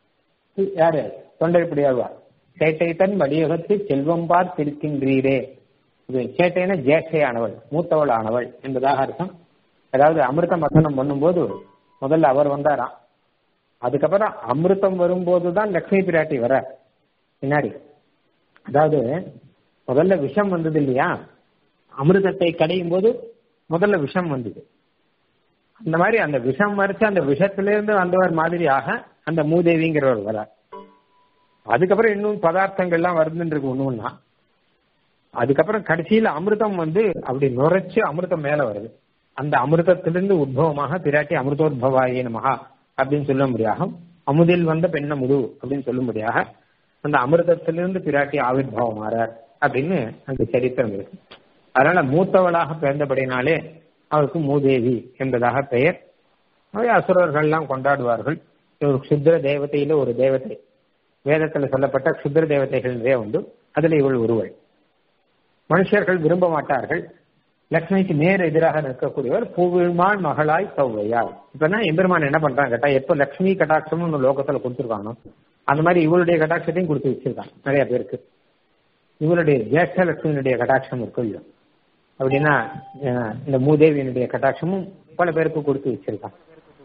யாரு தொண்டர்படியாழ்வார் சேட்டை தன் வடிவகத்து செல்வம் பார்த்திருக்கின்றீரே இது சேட்டைன ஜேஷ்டையானவள் மூத்தவள் ஆனவள் என்பதாக அர்த்தம் அதாவது அமிர்தம் வசனம் பண்ணும்போது முதல்ல அவர் வந்தாராம் அதுக்கப்புறம் அமிர்தம் வரும்போது தான் லக்ஷ்மி பிராட்டி வர பின்னாடி அதாவது முதல்ல விஷம் வந்தது இல்லையா அமிர்தத்தை கடையும் போது முதல்ல விஷம் வந்தது அந்த மாதிரி அந்த விஷம் மறைச்சு அந்த விஷத்திலிருந்து வந்தவர் மாதிரியாக அந்த மூதேவிங்கிறவர் வரார் அதுக்கப்புறம் இன்னும் பதார்த்தங்கள்லாம் வருதுன்றது ஒண்ணு ஒண்ணா அதுக்கப்புறம் கடைசியில அமிர்தம் வந்து அப்படி நுரைச்சு அமிர்தம் மேல வருது அந்த அமிர்தத்திலிருந்து உத்பவமாக பிராட்டி அமிர்தோத்பவாயே நமகா அப்படின்னு சொல்ல முடியாக அமுதில் வந்த பெண்ண முது அப்படின்னு சொல்லும்படியாக அந்த அமிர்தத்திலிருந்து பிராட்டி ஆவிர்வாவம் ஆறார் அப்படின்னு அந்த சரித்திரம் இருக்கு அதனால மூத்தவளாக பிறந்தபடினாலே அவருக்கு மூதேவி என்பதாக பெயர் அவை அசுரர்கள்லாம் கொண்டாடுவார்கள் ஒரு சுத்திர தேவதையில ஒரு தேவதை வேதத்துல சொல்லப்பட்ட சுத்திர தேவதைகள் நிறைய உண்டு அதுல இவள் ஒருவள் மனுஷர்கள் விரும்ப மாட்டார்கள் லக்ஷ்மிக்கு நேர் எதிராக நிற்கக்கூடியவர் பூவிழ்மாள் மகளாய் சௌவையாள் இப்ப எம்பெருமான் என்ன பண்றாங்க கேட்டா எப்ப லக்ஷ்மி கட்டாட்சம்னு ஒண்ணு லோகத்துல கொடுத்துருக்காங்க அந்த மாதிரி இவளுடைய கட்டாட்சத்தையும் கொடுத்து வச்சிருக்காங்க நிறைய பேருக்கு இவளுடைய ஜேஷ்ட லட்சுமியினுடைய கட்டாட்சம் இருக்கு இல்லையோ அப்படின்னா இந்த மூதேவியினுடைய கட்டாட்சமும் பல பேருக்கு கொடுத்து வச்சிருக்காங்க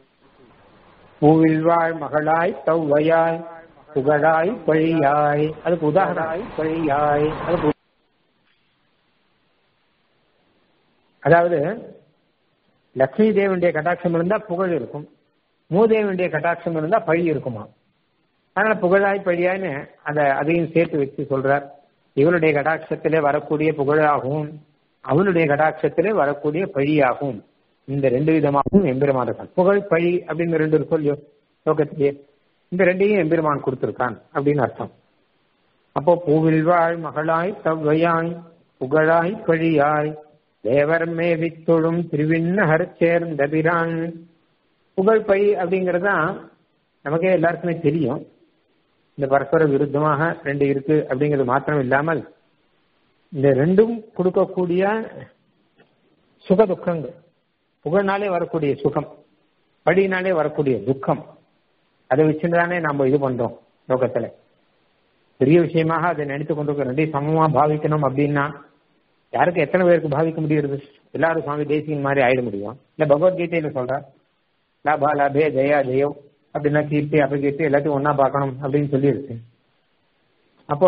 பூவில் வாழ் மகளாய் தௌவையாய் புகழாய் பழியாய் அதுக்கு உதாரணாய் பழியாய் அதுக்கு அதாவது லக்ஷ்மி தேவனுடைய கட்டாட்சம் இருந்தா புகழ் இருக்கும் மூதேவனுடைய கட்டாட்சம் இருந்தா பழி இருக்குமா அதனால புகழாய் பழியான்னு அந்த அதையும் சேர்த்து வச்சு சொல்றார் இவனுடைய கடாட்சத்திலே வரக்கூடிய புகழாகவும் அவனுடைய கடாட்சத்திலே வரக்கூடிய பழியாகவும் இந்த ரெண்டு விதமாகவும் எம்பெருமான் இருக்கான் புகழ் பழி அப்படின்னு ரெண்டு இருக்கும் இல்லையோ லோகத்திலேயே இந்த ரெண்டையும் எம்பெருமான் கொடுத்திருக்கான் அப்படின்னு அர்த்தம் அப்போ பூவில் வாழ் மகளாய் தவ்வையாய் புகழாய் பழியாய் தேவர் மேவித்தொழும் திருவிண்ணகர் சேர்ந்த பிரான் புகழ் பழி அப்படிங்கறதுதான் நமக்கே எல்லாருக்குமே தெரியும் இந்த பரஸ்பர விருத்தமாக ரெண்டு இருக்கு அப்படிங்கிறது மாத்திரம் இல்லாமல் இந்த ரெண்டும் கொடுக்கக்கூடிய சுக துக்கங்கள் புகழ்னாலே வரக்கூடிய சுகம் பழியினாலே வரக்கூடிய துக்கம் அதை வச்சுதானே நம்ம இது பண்றோம் லோகத்துல பெரிய விஷயமாக அதை நினைத்து கொண்டு ரெண்டையும் சமமா பாவிக்கணும் அப்படின்னா யாருக்கு எத்தனை பேருக்கு பாவிக்க முடியுது எல்லாரும் சுவாமி தேசியன் மாதிரி ஆயிட முடியும் இல்ல பகவத்கீதையில சொல்ற லாபா லாபே ஜெயா ஜெயம் அப்படின்னா கீர்த்தி அபகீர்த்தி எல்லாத்தையும் ஒன்னா பார்க்கணும் அப்படின்னு சொல்லியிருக்கு அப்போ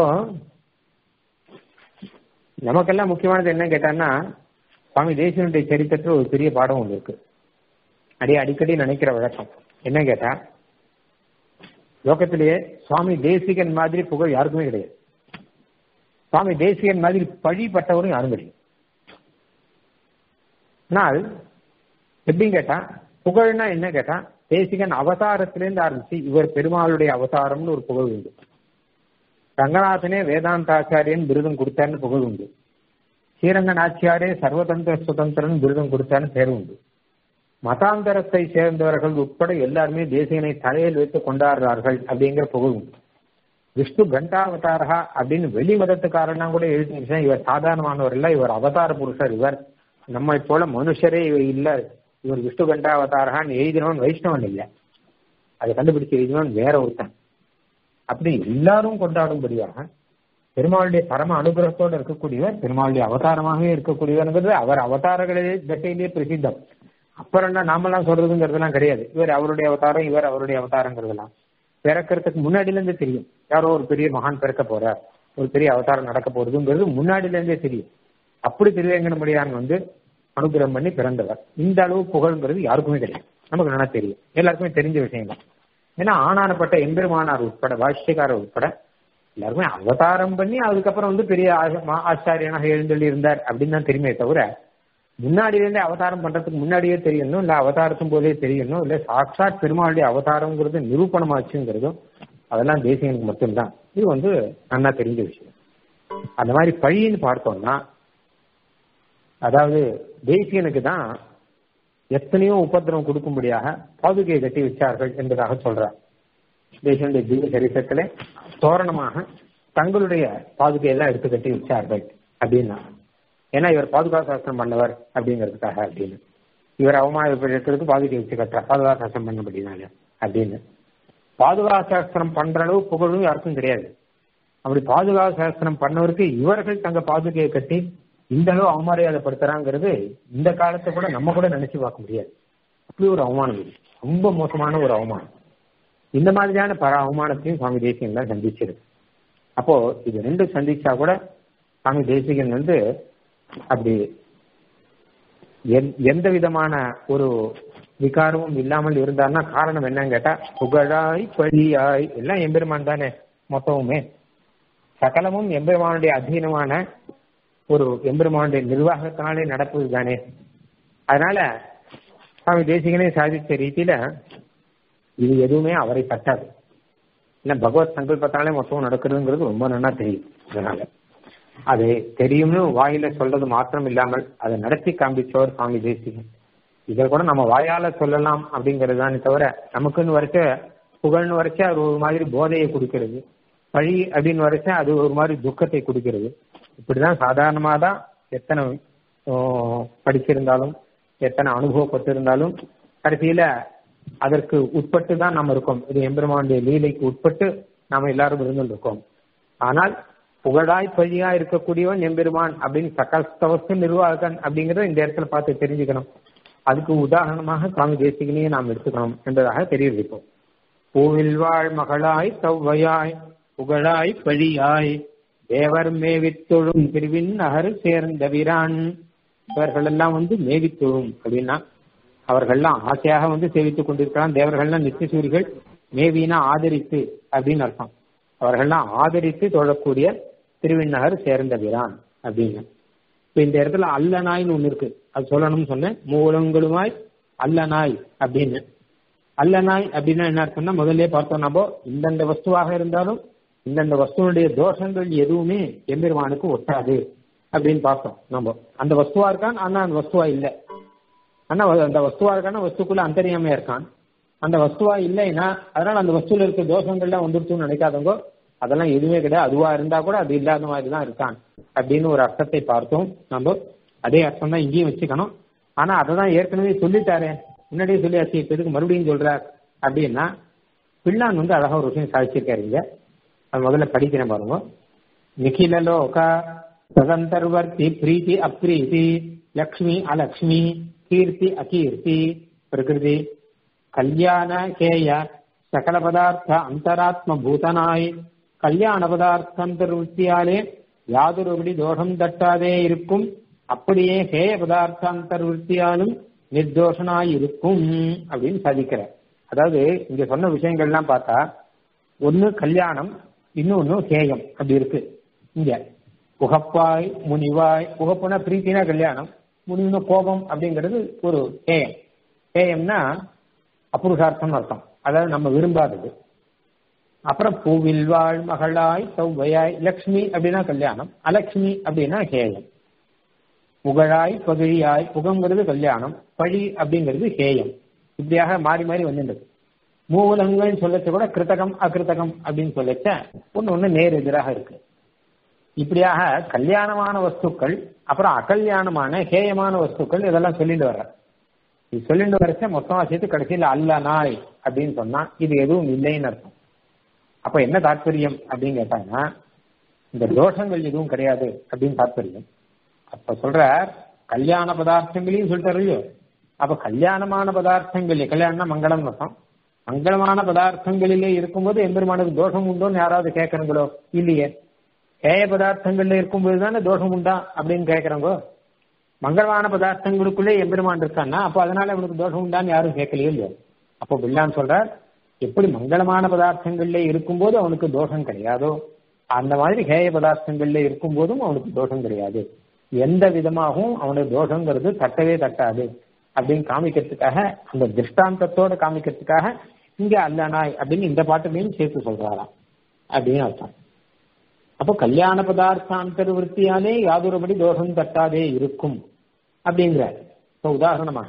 நமக்கெல்லாம் முக்கியமானது என்ன கேட்டான்னா சுவாமி தேசியனுடைய சரித்திரத்தில் ஒரு பெரிய பாடம் ஒன்று இருக்கு அடி அடிக்கடி நினைக்கிற வழக்கம் என்ன கேட்டா லோகத்திலேயே சுவாமி தேசிகன் மாதிரி புகழ் யாருக்குமே கிடையாது சுவாமி தேசிகன் மாதிரி பழிப்பட்டவரும் யாரும் கிடையாது ஆனால் எப்படின்னு கேட்டா புகழ்னா என்ன கேட்டா தேசிகன் அவதாரத்திலேருந்து ஆரம்பிச்சு இவர் பெருமாளுடைய அவதாரம்னு ஒரு புகழ் உண்டு ரங்கநாதனே வேதாந்தாச்சாரியன் விருதம் கொடுத்தான்னு புகழ் உண்டு ஸ்ரீரங்க நாச்சியாரே சர்வதந்திர சுதந்திரன் விருதம் கொடுத்தான்னு பேர் உண்டு மதாந்தரத்தை சேர்ந்தவர்கள் உட்பட எல்லாருமே தேசியனை தலையில் வைத்து கொண்டாடுறார்கள் அப்படிங்கிற புகழ் உண்டு விஷ்ணு கண்டாவதாரா அப்படின்னு வெளி மதத்துக்காரனா கூட எழுதி இவர் சாதாரணமானவர் இல்ல இவர் அவதார புருஷர் இவர் நம்மை போல மனுஷரே இவர் இல்ல இவர் விஷ்ணு கண்டாவதாரகான்னு எழுதினவன் வைஷ்ணவன் இல்ல அதை கண்டுபிடிச்சு எழுதினவன் வேற ஒருத்தன் அப்படி எல்லாரும் கொண்டாடும்படியாக பெருமாளுடைய பரம அனுகிரகத்தோடு இருக்கக்கூடியவர் பெருமாளுடைய அவதாரமாகவே இருக்கக்கூடியவர்ங்கிறது அவர் அவதாரங்களே தசையிலேயே பிரசித்தம் அப்புறம் என்ன நாமெல்லாம் சொல்றதுங்கிறதுலாம் கிடையாது இவர் அவருடைய அவதாரம் இவர் அவருடைய அவதாரங்கிறதுலாம் பிறக்கிறதுக்கு முன்னாடில இருந்தே தெரியும் யாரோ ஒரு பெரிய மகான் பிறக்க போறார் ஒரு பெரிய அவதாரம் நடக்க போறதுங்கிறது முன்னாடில இருந்தே தெரியும் அப்படி திருவேங்கடமுடியான் வந்து அனுகிரகம் பண்ணி பிறந்தவர் இந்த அளவு புகழ்ங்கிறது யாருக்குமே கிடையாது நமக்கு நல்லா தெரியும் எல்லாருக்குமே தெரிஞ்ச விஷயம் தான் ஏன்னா ஆனானப்பட்ட எம்பெருமானார் உட்பட பாஷ்யக்காரர் உட்பட எல்லாருமே அவதாரம் பண்ணி அதுக்கப்புறம் வந்து பெரிய ஆச்சாரியனாக எழுந்தள்ளி இருந்தார் அப்படின்னு தான் தெரியுமே தவிர முன்னாடியிலேருந்தே அவதாரம் பண்றதுக்கு முன்னாடியே தெரியணும் இல்ல அவதாரத்தும் போதே தெரியணும் இல்ல சாட்சாத் பெருமாளுடைய அவதாரம்ங்கிறது நிரூபணமாச்சுங்கிறதும் அதெல்லாம் தேசியனுக்கு மட்டும்தான் இது வந்து நல்லா தெரிஞ்ச விஷயம் அந்த மாதிரி பழின்னு பார்த்தோம்னா அதாவது தேசியனுக்கு தான் எத்தனையோ உபத்திரவம் கொடுக்கும்படியாக பாதுகையை கட்டி வச்சார்கள் என்பதாக சொல்றார் தேசியனுடைய ஜீவ சரித்திரத்துல தோரணமாக தங்களுடைய பாதுகையெல்லாம் எடுத்து கட்டி வச்சார்கள் அப்படின்னா ஏன்னா இவர் பாதுகாப்பு சாஸ்திரம் பண்ணவர் அப்படிங்கிறதுக்காக அப்படின்னு இவர் அவமானப்படுத்துறதுக்கு பாதுகை வச்சு கட்டுறா பாதுகாப்பு சாஸ்திரம் பண்ணபடினால அப்படின்னு பாதுகாப்பு சாஸ்திரம் பண்ற அளவு புகழும் யாருக்கும் கிடையாது அப்படி பாதுகாப்பு சாஸ்திரம் பண்ணவருக்கு இவர்கள் தங்க பாதுகையை கட்டி இந்த அளவு அவமரியாதைப்படுத்துறாங்கிறது இந்த காலத்தை கூட நம்ம கூட நினைச்சு பார்க்க முடியாது அப்படி ஒரு அவமானம் இது ரொம்ப மோசமான ஒரு அவமானம் இந்த மாதிரியான பல அவமானத்தையும் சுவாமி தேசிகன் தான் சந்திச்சிருக்கு அப்போ இது ரெண்டும் சந்திச்சா கூட சுவாமி தேசிகன் வந்து அப்படி எந்த விதமான ஒரு விகாரமும் இல்லாமல் இருந்தார்னா காரணம் என்னன்னு கேட்டா புகழாய் பழியாய் எல்லாம் எம்பெருமான் தானே மொத்தமுமே சகலமும் எம்பெருமானுடைய அധീனமான ஒரு எம்பெருமானுடைய நிர்வாகத்தினாலே நடப்பது தானே அதனால சுவாமி தேசிகனே சாதித்த ரீதியில இது எதுவுமே அவரை பட்டாது இல்ல பகவத் சங்கல்பத்தாலே மொத்தம் நடக்கிறதுங்கிறது ரொம்ப நல்லா தெரியும் அதனால அது தெரியும்னு வாயில சொல்றது மாத்திரம் இல்லாமல் அதை நடத்தி காண்பிச்சவர் சுவாமி தேசிகன் இதை கூட நம்ம வாயால சொல்லலாம் அப்படிங்கிறது தானே தவிர நமக்குன்னு வரைச்ச புகழ்னு வரைச்ச அது ஒரு மாதிரி போதையை கொடுக்கிறது பழி அப்படின்னு வரைச்ச அது ஒரு மாதிரி துக்கத்தை கொடுக்கிறது இப்படிதான் சாதாரணமாக தான் எத்தனை படிச்சிருந்தாலும் எத்தனை அனுபவப்பட்டிருந்தாலும் கடைசியில அதற்கு உட்பட்டு தான் நம்ம இருக்கோம் இது எம்பெருமானுடைய லீலைக்கு உட்பட்டு நாம எல்லாரும் இருந்துருக்கோம் ஆனால் புகழாய் பழியா இருக்கக்கூடியவன் எம்பெருமான் அப்படின்னு சகஸ்தவஸ்து நிர்வாகன் அப்படிங்கறத இந்த இடத்துல பார்த்து தெரிஞ்சுக்கணும் அதுக்கு உதாரணமாக சுவாமி தேசிகனையே நாம் எடுத்துக்கணும் என்பதாக தெரிவிப்போம் பூவில் வாழ் மகளாய் தவ்வையாய் புகழாய் பழியாய் தேவர் மேவித்தொழும் பிரிவின் நகர் சேர்ந்த வீரான் இவர்கள் எல்லாம் வந்து மேவித்தொழும் அப்படின்னா அவர்கள்லாம் ஆசையாக வந்து சேவித்துக் கொண்டிருக்கிறான் தேவர்கள்லாம் நித்தியசூரிகள் மேவினா ஆதரித்து அப்படின்னு அர்த்தம் அவர்கள்லாம் ஆதரித்து தொழக்கூடிய திருவிண்ணகர் சேர்ந்த வீரான் அப்படின்னு இப்ப இந்த இடத்துல அல்ல நாய்னு ஒண்ணு இருக்கு அது சொல்லணும்னு சொன்னேன் மூலங்களுமாய் அல்ல நாய் அப்படின்னு அல்ல நாய் அப்படின்னா என்ன அர்த்தம்னா முதல்ல பார்த்தோம் நம்ம இந்தந்த வஸ்துவாக இருந்தாலும் இந்தந்த வஸ்துவனுடைய தோஷங்கள் எதுவுமே எம்பெருமானுக்கு ஒட்டாது அப்படின்னு பார்த்தோம் நம்ம அந்த வஸ்துவா இருக்கான் ஆனா அந்த வஸ்துவா இல்லை ஆனா அந்த வஸ்துவா இருக்கான வஸ்துக்குள்ள அந்தரியாமையா இருக்கான் அந்த வஸ்துவா இல்லைன்னா அதனால அந்த வஸ்துல இருக்க தோஷங்கள்லாம் வந்துருச்சுன்னு நினைக்காதவங்க அதெல்லாம் எதுவுமே கிடையாது அதுவா இருந்தா கூட அது இல்லாத மாதிரி தான் இருக்கான் அப்படின்னு ஒரு அர்த்தத்தை பார்த்தோம் நம்ம அதே அர்த்தம் தான் இங்கேயும் வச்சுக்கணும் ஆனா அதை தான் ஏற்கனவே சொல்லிட்டாரே முன்னாடியே சொல்லியாச்சு இப்ப எதுக்கு மறுபடியும் சொல்றார் அப்படின்னா பிள்ளான் வந்து அழகா ஒரு விஷயம் சாதிச்சிருக்காரு இங்க அது முதல்ல படிக்கிறேன் பாருங்க நிখিல லோக சதந்தர்வர்த்தி பிரீத்தி அப்ரீதி லக்ஷ்மி அலக்ஷ்மி கீர்த்தி அகீர்த்தி பிரகிருதி கல்யாண கேய சகல பதார்த்த அந்தராத்ம பூதனாய் கல்யாண பதார்த்த அந்தர்வృத்தியாலே யாதொருபடி தோஷம் தட்டாதே இருக்கும் அப்படியே ஹேய பதார்த்த அந்தர்வృத்தியாலும் நிர்தோஷனாய் இருக்கும் அப்படின்னு சாதிக்கிறார் அதாவது இங்க சொன்ன விஷயங்கள்லாம் பார்த்தா ஒன்னு கல்யாணம் இன்னொன்னு ஹேயம் அப்படி இருக்கு இங்க புகப்பாய் முனிவாய் புகப்புனா பிரீத்தினா கல்யாணம் முனிவுனா கோபம் அப்படிங்கிறது ஒரு ஹேயம் ஹேயம்னா அப்புருஷார்த்தம் அர்த்தம் அதாவது நம்ம விரும்பாதது அப்புறம் பூவில் வாழ் மகளாய் சௌவையாய் லக்ஷ்மி அப்படின்னா கல்யாணம் அலக்ஷ்மி அப்படின்னா ஹேயம் புகழாய் பகிழியாய் புகங்கிறது கல்யாணம் பழி அப்படிங்கிறது ஹேயம் இப்படியாக மாறி மாறி வந்துட்டு மூலங்கள் சொல்லச்ச கூட கிருத்தகம் அகிருத்தகம் அப்படின்னு சொல்லச்ச ஒன்னு ஒண்ணு நேர் எதிராக இருக்கு இப்படியாக கல்யாணமான வஸ்துக்கள் அப்புறம் அகல்யாணமான ஹேயமான வஸ்துக்கள் இதெல்லாம் சொல்லிட்டு வர்ற இது சொல்லிட்டு வரச்ச மொத்தமா சேர்த்து கடைசியில் அல்ல நாய் அப்படின்னு சொன்னா இது எதுவும் இல்லைன்னு அர்த்தம் அப்ப என்ன தாற்பயம் அப்படின்னு கேட்டாங்கன்னா இந்த தோஷங்கள் எதுவும் கிடையாது அப்படின்னு தாற்பயம் அப்ப சொல்ற கல்யாண பதார்த்தங்களையும் சொல்லிட்டாரு இல்லையோ அப்ப கல்யாணமான பதார்த்தங்கள் கல்யாணம்னா மங்களம் அர்த்தம் மங்களமான பதார்த்தங்களிலே இருக்கும்போது எம்பெருமானுக்கு தோஷம் உண்டோன்னு யாராவது கேட்கறங்களோ இல்லையே ஏய பதார்த்தங்கள்ல இருக்கும்போது தானே தோஷம் உண்டா அப்படின்னு கேட்கறங்கோ மங்களமான பதார்த்தங்களுக்குள்ளே எம்பெருமான் இருக்கான்னா அப்போ அதனால அவனுக்கு தோஷம் உண்டான்னு யாரும் கேட்கலையோ இல்லையோ அப்போ பிள்ளான் சொல்றார் எப்படி மங்களமான பதார்த்தங்கள்ல இருக்கும்போது அவனுக்கு தோஷம் கிடையாதோ அந்த மாதிரி ஹேய பதார்த்தங்கள்ல இருக்கும்போதும் அவனுக்கு தோஷம் கிடையாது எந்த விதமாகவும் அவனுக்கு தோஷங்கிறது தட்டவே தட்டாது அப்படின்னு காமிக்கிறதுக்காக அந்த திருஷ்டாந்தத்தோட காமிக்கிறதுக்காக இங்க அல்ல நாய் அப்படின்னு இந்த பாட்டுலையும் சேர்த்து சொல்றாராம் அப்படின்னு அர்த்தம் அப்போ கல்யாண பதார்த்தாந்தர்வருத்தியாலே யாதொருபடி தோஷம் தட்டாதே இருக்கும் அப்படிங்கிறார் இப்போ உதாரணமாக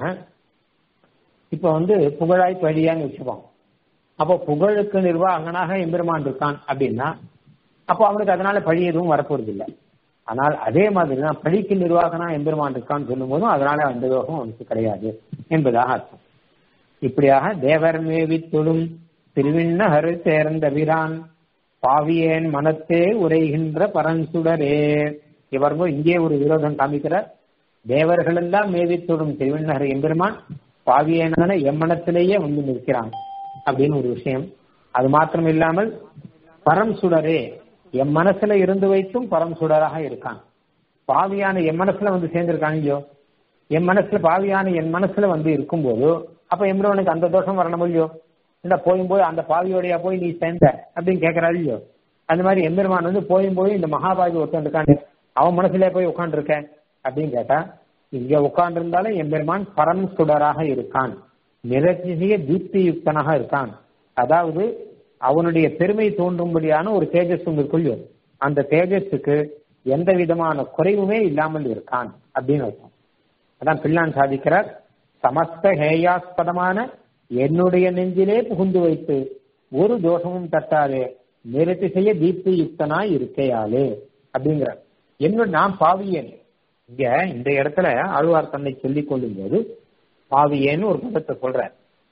இப்ப வந்து புகழாய் பழியான்னு வச்சுப்போம் அப்போ புகழுக்கு நிர்வாகனாக எம்பெருமான் இருக்கான் அப்படின்னா அப்போ அவனுக்கு அதனால பழி எதுவும் வரப்போறது இல்லை ஆனால் அதே மாதிரி தான் பழிக்கு நிர்வாகனா எம்பெருமான் இருக்கான்னு சொல்லும் போதும் அதனால அந்த தோஷம் அவனுக்கு கிடையாது என்பதாக அர்த்தம் இப்படியாக தேவர் மேவி தொழும் திருவிண்ணஹரு சேர்ந்த வீரான் பாவியேன் மனத்தே உரைகின்ற பரன்சுடரே இவர்கள் இங்கே ஒரு விரோதம் காமிக்கிறார் தேவர்கள் எல்லாம் மேவி தொழும் திருவிண்ணஹர் எம்பெருமான் பாவியேன எம்மனத்திலேயே வந்து நிற்கிறான் அப்படின்னு ஒரு விஷயம் அது மாத்திரம் இல்லாமல் பரம் சுடரே என் மனசுல இருந்து வைத்தும் பரம் சுடராக இருக்கான் பாவியான என் மனசுல வந்து சேர்ந்திருக்கான் இல்லையோ என் மனசுல பாவியான என் மனசுல வந்து இருக்கும்போது அப்ப எம்பரவனுக்கு அந்த தோஷம் வரணும் இல்லையோ இல்ல போயும் போய் அந்த பாவியோடைய போய் நீ சேர்ந்த அப்படின்னு கேட்கறாரு இல்லையோ அந்த மாதிரி எம்பெருமான் வந்து போயும் போய் இந்த மகாபாகி ஒருத்தன் இருக்கான் அவன் மனசுல போய் உட்காந்துருக்கேன் அப்படின்னு கேட்டா இங்க உட்கார்ந்து இருந்தாலும் எம்பெருமான் பரம் சுடராக இருக்கான் நிரதிசய தீப்தி யுக்தனாக இருக்கான் அதாவது அவனுடைய பெருமை தோன்றும்படியான ஒரு தேஜஸ் இருக்குள்ளோ அந்த தேஜஸுக்கு எந்த விதமான குறைவுமே இல்லாமல் இருக்கான் அப்படின்னு அர்த்தம் அதான் பிள்ளான் சாதிக்கிறார் சமஸ்த ஹேயாஸ்பதமான என்னுடைய நெஞ்சிலே புகுந்து வைத்து ஒரு தோஷமும் தட்டாதே நிரதிசய தீப்தி யுக்தனாய் இருக்கையாலே அப்படிங்கிறார் என்னோட நான் பாவியேன் இங்க இந்த இடத்துல ஆழ்வார் தன்னை சொல்லிக் கொள்ளும் போது பாவியேன்னு ஒரு பதத்தை சொல்றார்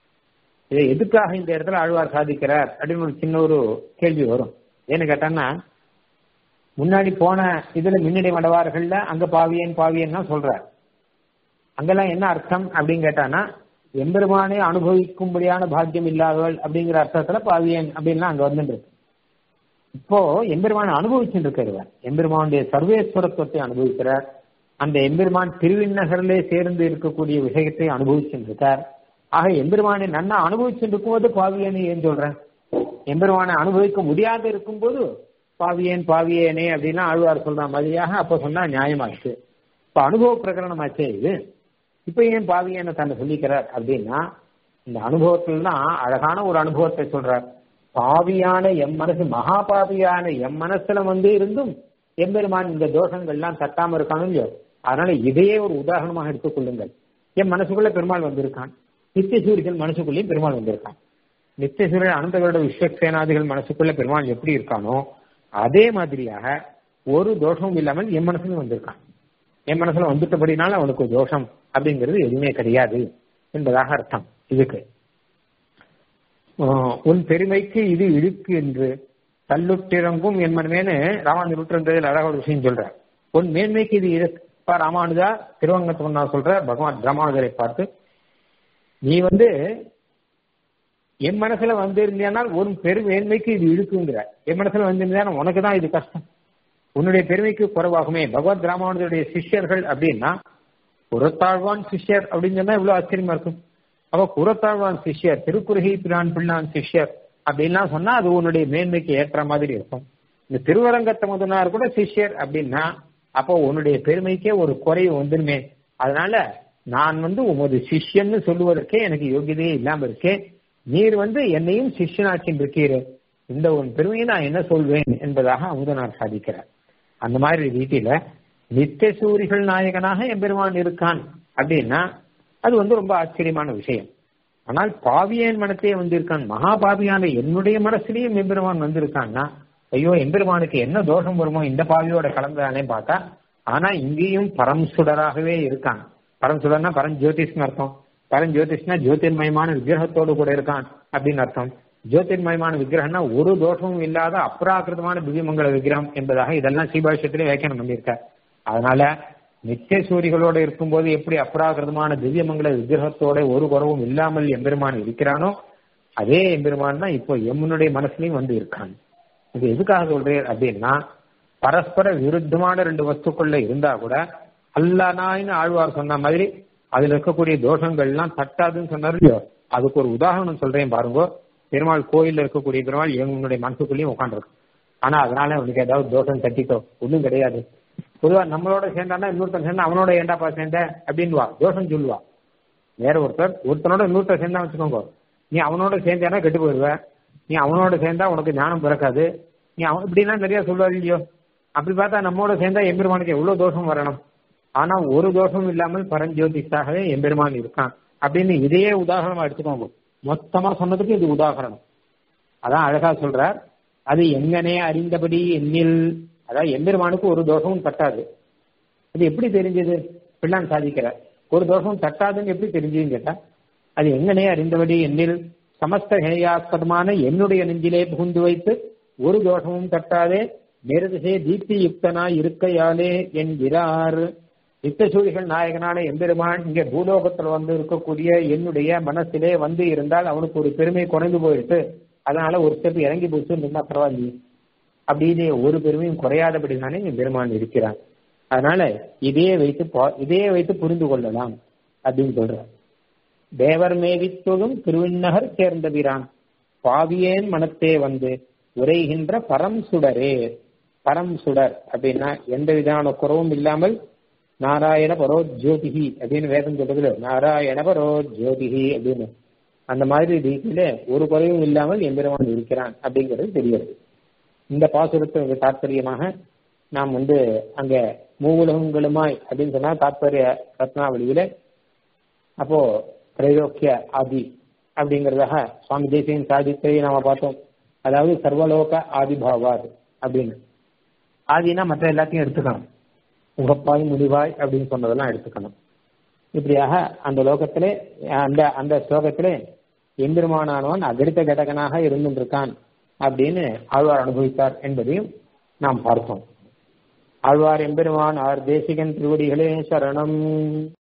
இதை எதுக்காக இந்த இடத்துல ஆழ்வார் சாதிக்கிறார் அப்படின்னு ஒரு சின்ன ஒரு கேள்வி வரும் ஏன்னு கேட்டான்னா முன்னாடி போன இதுல முன்னணி மடவார்கள்ல அங்க பாவியன் பாவியன் தான் சொல்றார் அங்கெல்லாம் என்ன அர்த்தம் அப்படின்னு கேட்டானா எம்பெருமானே அனுபவிக்கும்படியான பாக்கியம் இல்லாதவள் அப்படிங்கிற அர்த்தத்துல பாவியன் அப்படின்லாம் அங்க வந்துட்டு இருக்கு இப்போ எம்பெருமானை அனுபவிச்சுட்டு இருக்கிறவர் எம்பெருமானுடைய சர்வேஸ்வரத்துவத்தை அனுபவிக்கிறார் அந்த எம்பெருமான் திருவிண்ணகரிலே சேர்ந்து இருக்கக்கூடிய விஷயத்தை அனுபவிச்சுட்டு இருக்கார் ஆக எம்பெருமானை நன்னா அனுபவிச்சுட்டு இருக்கும்போது பாவியேன்னு ஏன் சொல்றேன் எம்பெருமானை அனுபவிக்க முடியாது இருக்கும்போது பாவியேன் பாவியேனே அப்படின்னா ஆழ்வார் சொல்ற மாதிரியாக அப்ப சொன்னா நியாயமாச்சு இப்ப அனுபவ பிரகரணமாச்சே இது இப்ப ஏன் பாவியேன்னு தன்னை சொல்லிக்கிறார் அப்படின்னா இந்த அனுபவத்துல தான் அழகான ஒரு அனுபவத்தை சொல்றார் பாவியான எம் மனசு மகா பாவியான எம் மனசுல வந்து இருந்தும் எம்பெருமான் இந்த தோஷங்கள்லாம் தட்டாம இருக்கானோ இல்லையோ அதனால இதையே ஒரு உதாரணமாக எடுத்துக்கொள்ளுங்கள் என் மனசுக்குள்ள பெருமாள் வந்திருக்கான் நித்திய சூரியன் மனசுக்குள்ளேயும் பெருமாள் வந்திருக்கான் நித்திய சூரியன் அனந்தகளோட விஸ்வசேனாதிகள் மனசுக்குள்ள பெருமாள் எப்படி இருக்கானோ அதே மாதிரியாக ஒரு தோஷமும் இல்லாமல் என் மனசுல வந்திருக்கான் என் மனசுல வந்துட்டபடினால அவனுக்கு தோஷம் அப்படிங்கிறது எதுவுமே கிடையாது என்பதாக அர்த்தம் இதுக்கு உன் பெருமைக்கு இது இழுக்கு என்று தள்ளுட்டிறங்கும் என் மனமேனு ராமானுஜர் நூற்றந்ததில் அழகாக ஒரு விஷயம் சொல்ற உன் மேன்மைக்கு இது இழுப்பா ராமானுஜா திருவங்கத்து நான் சொல்ற பகவான் ராமானுஜரை பார்த்து நீ வந்து என் மனசுல வந்திருந்தேனால் ஒரு பெருமேன்மைக்கு இது இழுக்குங்கிற என் மனசுல வந்திருந்தா உனக்கு தான் இது கஷ்டம் உன்னுடைய பெருமைக்கு குறைவாகுமே பகவத் ராமானுஜருடைய சிஷ்யர்கள் அப்படின்னா புறத்தாழ்வான் சிஷ்யர் அப்படின்னு சொன்னா இவ்வளவு ஆச்சரியமா இருக்கும் அப்ப புறத்தாழ்வான் சிஷ்யர் திருக்குறுகை பிரான் பிள்ளான் சிஷ்யர் அப்படின்லாம் சொன்னா அது உன்னுடைய மேன்மைக்கு ஏற்ற மாதிரி இருக்கும் இந்த திருவரங்கத்த முதனார் கூட சிஷ்யர் அப்படின்னா அப்போ உன்னுடைய பெருமைக்கே ஒரு குறைவு வந்துருமே அதனால நான் வந்து உமது சிஷ்யன்னு சொல்லுவதற்கே எனக்கு யோகியதையே இல்லாம இருக்கேன் நீர் வந்து என்னையும் சிஷ்யனாக்கின் இருக்கீரு இந்த உன் பெருமையை நான் என்ன சொல்வேன் என்பதாக அமுதனார் சாதிக்கிறார் அந்த மாதிரி ரீதியில நித்திய சூரிகள் நாயகனாக எம்பெருமான் இருக்கான் அப்படின்னா அது வந்து ரொம்ப ஆச்சரியமான விஷயம் ஆனால் பாவியன் மனத்தையே வந்திருக்கான் மகா பாவியான என்னுடைய மனசுலயும் எம்பெருமான் வந்திருக்கான்னா ஐயோ எம்பெருமானுக்கு என்ன தோஷம் வருமோ இந்த பாவியோட கலந்தானே பார்த்தா ஆனா இங்கேயும் பரம் சுடராகவே இருக்கான் பரம் சுடர்னா பரம் ஜோதிஷ்னு அர்த்தம் பரம் ஜோதிஷ்னா ஜோதிர்மயமான விக்கிரகத்தோடு கூட இருக்கான் அப்படின்னு அர்த்தம் ஜோதிர்மயமான விக்கிரகம்னா ஒரு தோஷமும் இல்லாத அப்ராக்கிருதமான திவ்யமங்கல விக்கிரகம் என்பதாக இதெல்லாம் சீபாஷ்யத்திலே வியாக்கியானம் பண்ணியிருக்கார் அதனால நித்திய சூரிகளோடு இருக்கும்போது எப்படி அப்ராகிருதமான திவ்யமங்கல விக்கிரகத்தோட ஒரு குறவும் இல்லாமல் எம்பெருமான் இருக்கிறானோ அதே எம்பெருமான் தான் இப்போ எம்மனுடைய மனசுலயும் வந்து இருக்கான் இது எதுக்காக சொல்றேன் அப்படின்னா பரஸ்பர விருத்தமான ரெண்டு வஸ்துக்குள்ள இருந்தா கூட அல்லானாயின்னு ஆழ்வார் சொன்ன மாதிரி அதுல இருக்கக்கூடிய தோஷங்கள்லாம் தட்டாதுன்னு சொன்னாரு இல்லையோ அதுக்கு ஒரு உதாரணம் சொல்றேன் பாருங்க பெருமாள் கோயில்ல இருக்கக்கூடிய பெருமாள் எங்களுடைய மனசுக்குள்ளேயும் உட்காந்துருக்கு ஆனா அதனால அவனுக்கு ஏதாவது தோஷம் தட்டிட்டோ ஒன்றும் கிடையாது பொதுவா நம்மளோட சேர்ந்தானா இன்னொருத்தன் சேர்ந்தா அவனோட ஏண்டாப்பா சேர்ந்த அப்படின்வா தோஷம் சொல்லுவா வேற ஒருத்தர் ஒருத்தனோட இன்னொருத்தர் சேர்ந்தா வச்சுக்கோங்க நீ அவனோட சேர்ந்தானா கெட்டு போயிடுவ நீ அவனோட சேர்ந்தா உனக்கு ஞானம் பிறக்காது நீ அவன் இப்படிலாம் நிறைய சொல்லுவாரு இல்லையோ அப்படி பார்த்தா நம்மோட சேர்ந்தா எம்பெருமானுக்கு எவ்வளவு தோஷம் வரணும் ஆனா ஒரு தோஷமும் இல்லாமல் பரஞ்சோதிஷாகவே எம்பெருமான் இருக்கான் அப்படின்னு இதையே உதாரணமா எடுத்துக்கோங்க மொத்தமா சொன்னதுக்கு இது உதாரணம் அதான் அழகா சொல்றார் அது எங்கனே அறிந்தபடி எண்ணில் அதாவது எம்பெருமானுக்கு ஒரு தோஷமும் தட்டாது அது எப்படி தெரிஞ்சது பிள்ளான் சாதிக்கிறார் ஒரு தோஷமும் தட்டாதுன்னு எப்படி தெரிஞ்சதுன்னு கேட்டா அது எங்கனே அறிந்தபடி என்னில் சமஸ்த ஹேயாஸ்பதமான என்னுடைய நெஞ்சிலே புகுந்து வைத்து ஒரு தோஷமும் தட்டாதே நெருதிசே தீப்தி யுக்தனாய் இருக்கையாலே என்கிறார் நித்தசூரிகள் நாயகனான எம்பெருமான் இங்க பூலோகத்தில் வந்து இருக்கக்கூடிய என்னுடைய மனசிலே வந்து இருந்தால் அவனுக்கு ஒரு பெருமை குறைந்து போயிடுத்து அதனால ஒரு ஸ்டெப் இறங்கி போச்சு இருந்தா பரவாயில்லையே அப்படின்னு ஒரு பெருமையும் குறையாதபடி தானே பெருமான் இருக்கிறான் அதனால இதையே வைத்து இதையே வைத்து புரிந்து கொள்ளலாம் அப்படின்னு சொல்ற தேவர் மேவித்தொழும் திருவிண்ணகர் சேர்ந்தபிரான் பாவியேன் மனத்தே வந்து உரைகின்ற பரம் சுடரே பரம் சுடர் அப்படின்னா எந்த விதமான குறவும் இல்லாமல் நாராயண பரோ ஜோதிகி அப்படின்னு வேதம் சொல்றதுல நாராயண பரோ ஜோதிகி அப்படின்னு அந்த மாதிரி ரீதியில ஒரு குறையும் இல்லாமல் எம்பெருமான் இருக்கிறான் அப்படிங்கிறது தெரிகிறது இந்த பாசுரத்துக்கு தாற்பயமாக நாம் வந்து அங்க மூவுலகங்களுமாய் அப்படின்னு சொன்னா தாற்பய ரத்னாவளியில அப்போ திரையோக்கிய ஆதி அப்படிங்கிறதாக சுவாமி தேசியன் சாதித்தை நாம பார்த்தோம் அதாவது சர்வலோக ஆதிபாவார் அப்படின்னு ஆதினா மற்ற எல்லாத்தையும் எடுத்துக்கணும் உகப்பாய் முடிவாய் அப்படின்னு சொன்னதெல்லாம் எடுத்துக்கணும் இப்படியாக அந்த லோகத்திலே அந்த அந்த ஸ்லோகத்திலே எம்பெருமானானவன் அகடித்த கடகனாக இருந்துருக்கான் அப்படின்னு ஆழ்வார் அனுபவித்தார் என்பதையும் நாம் பார்த்தோம் ஆழ்வார் எம்பெருமான் ஆர் தேசிகன் திருவடிகளே சரணம்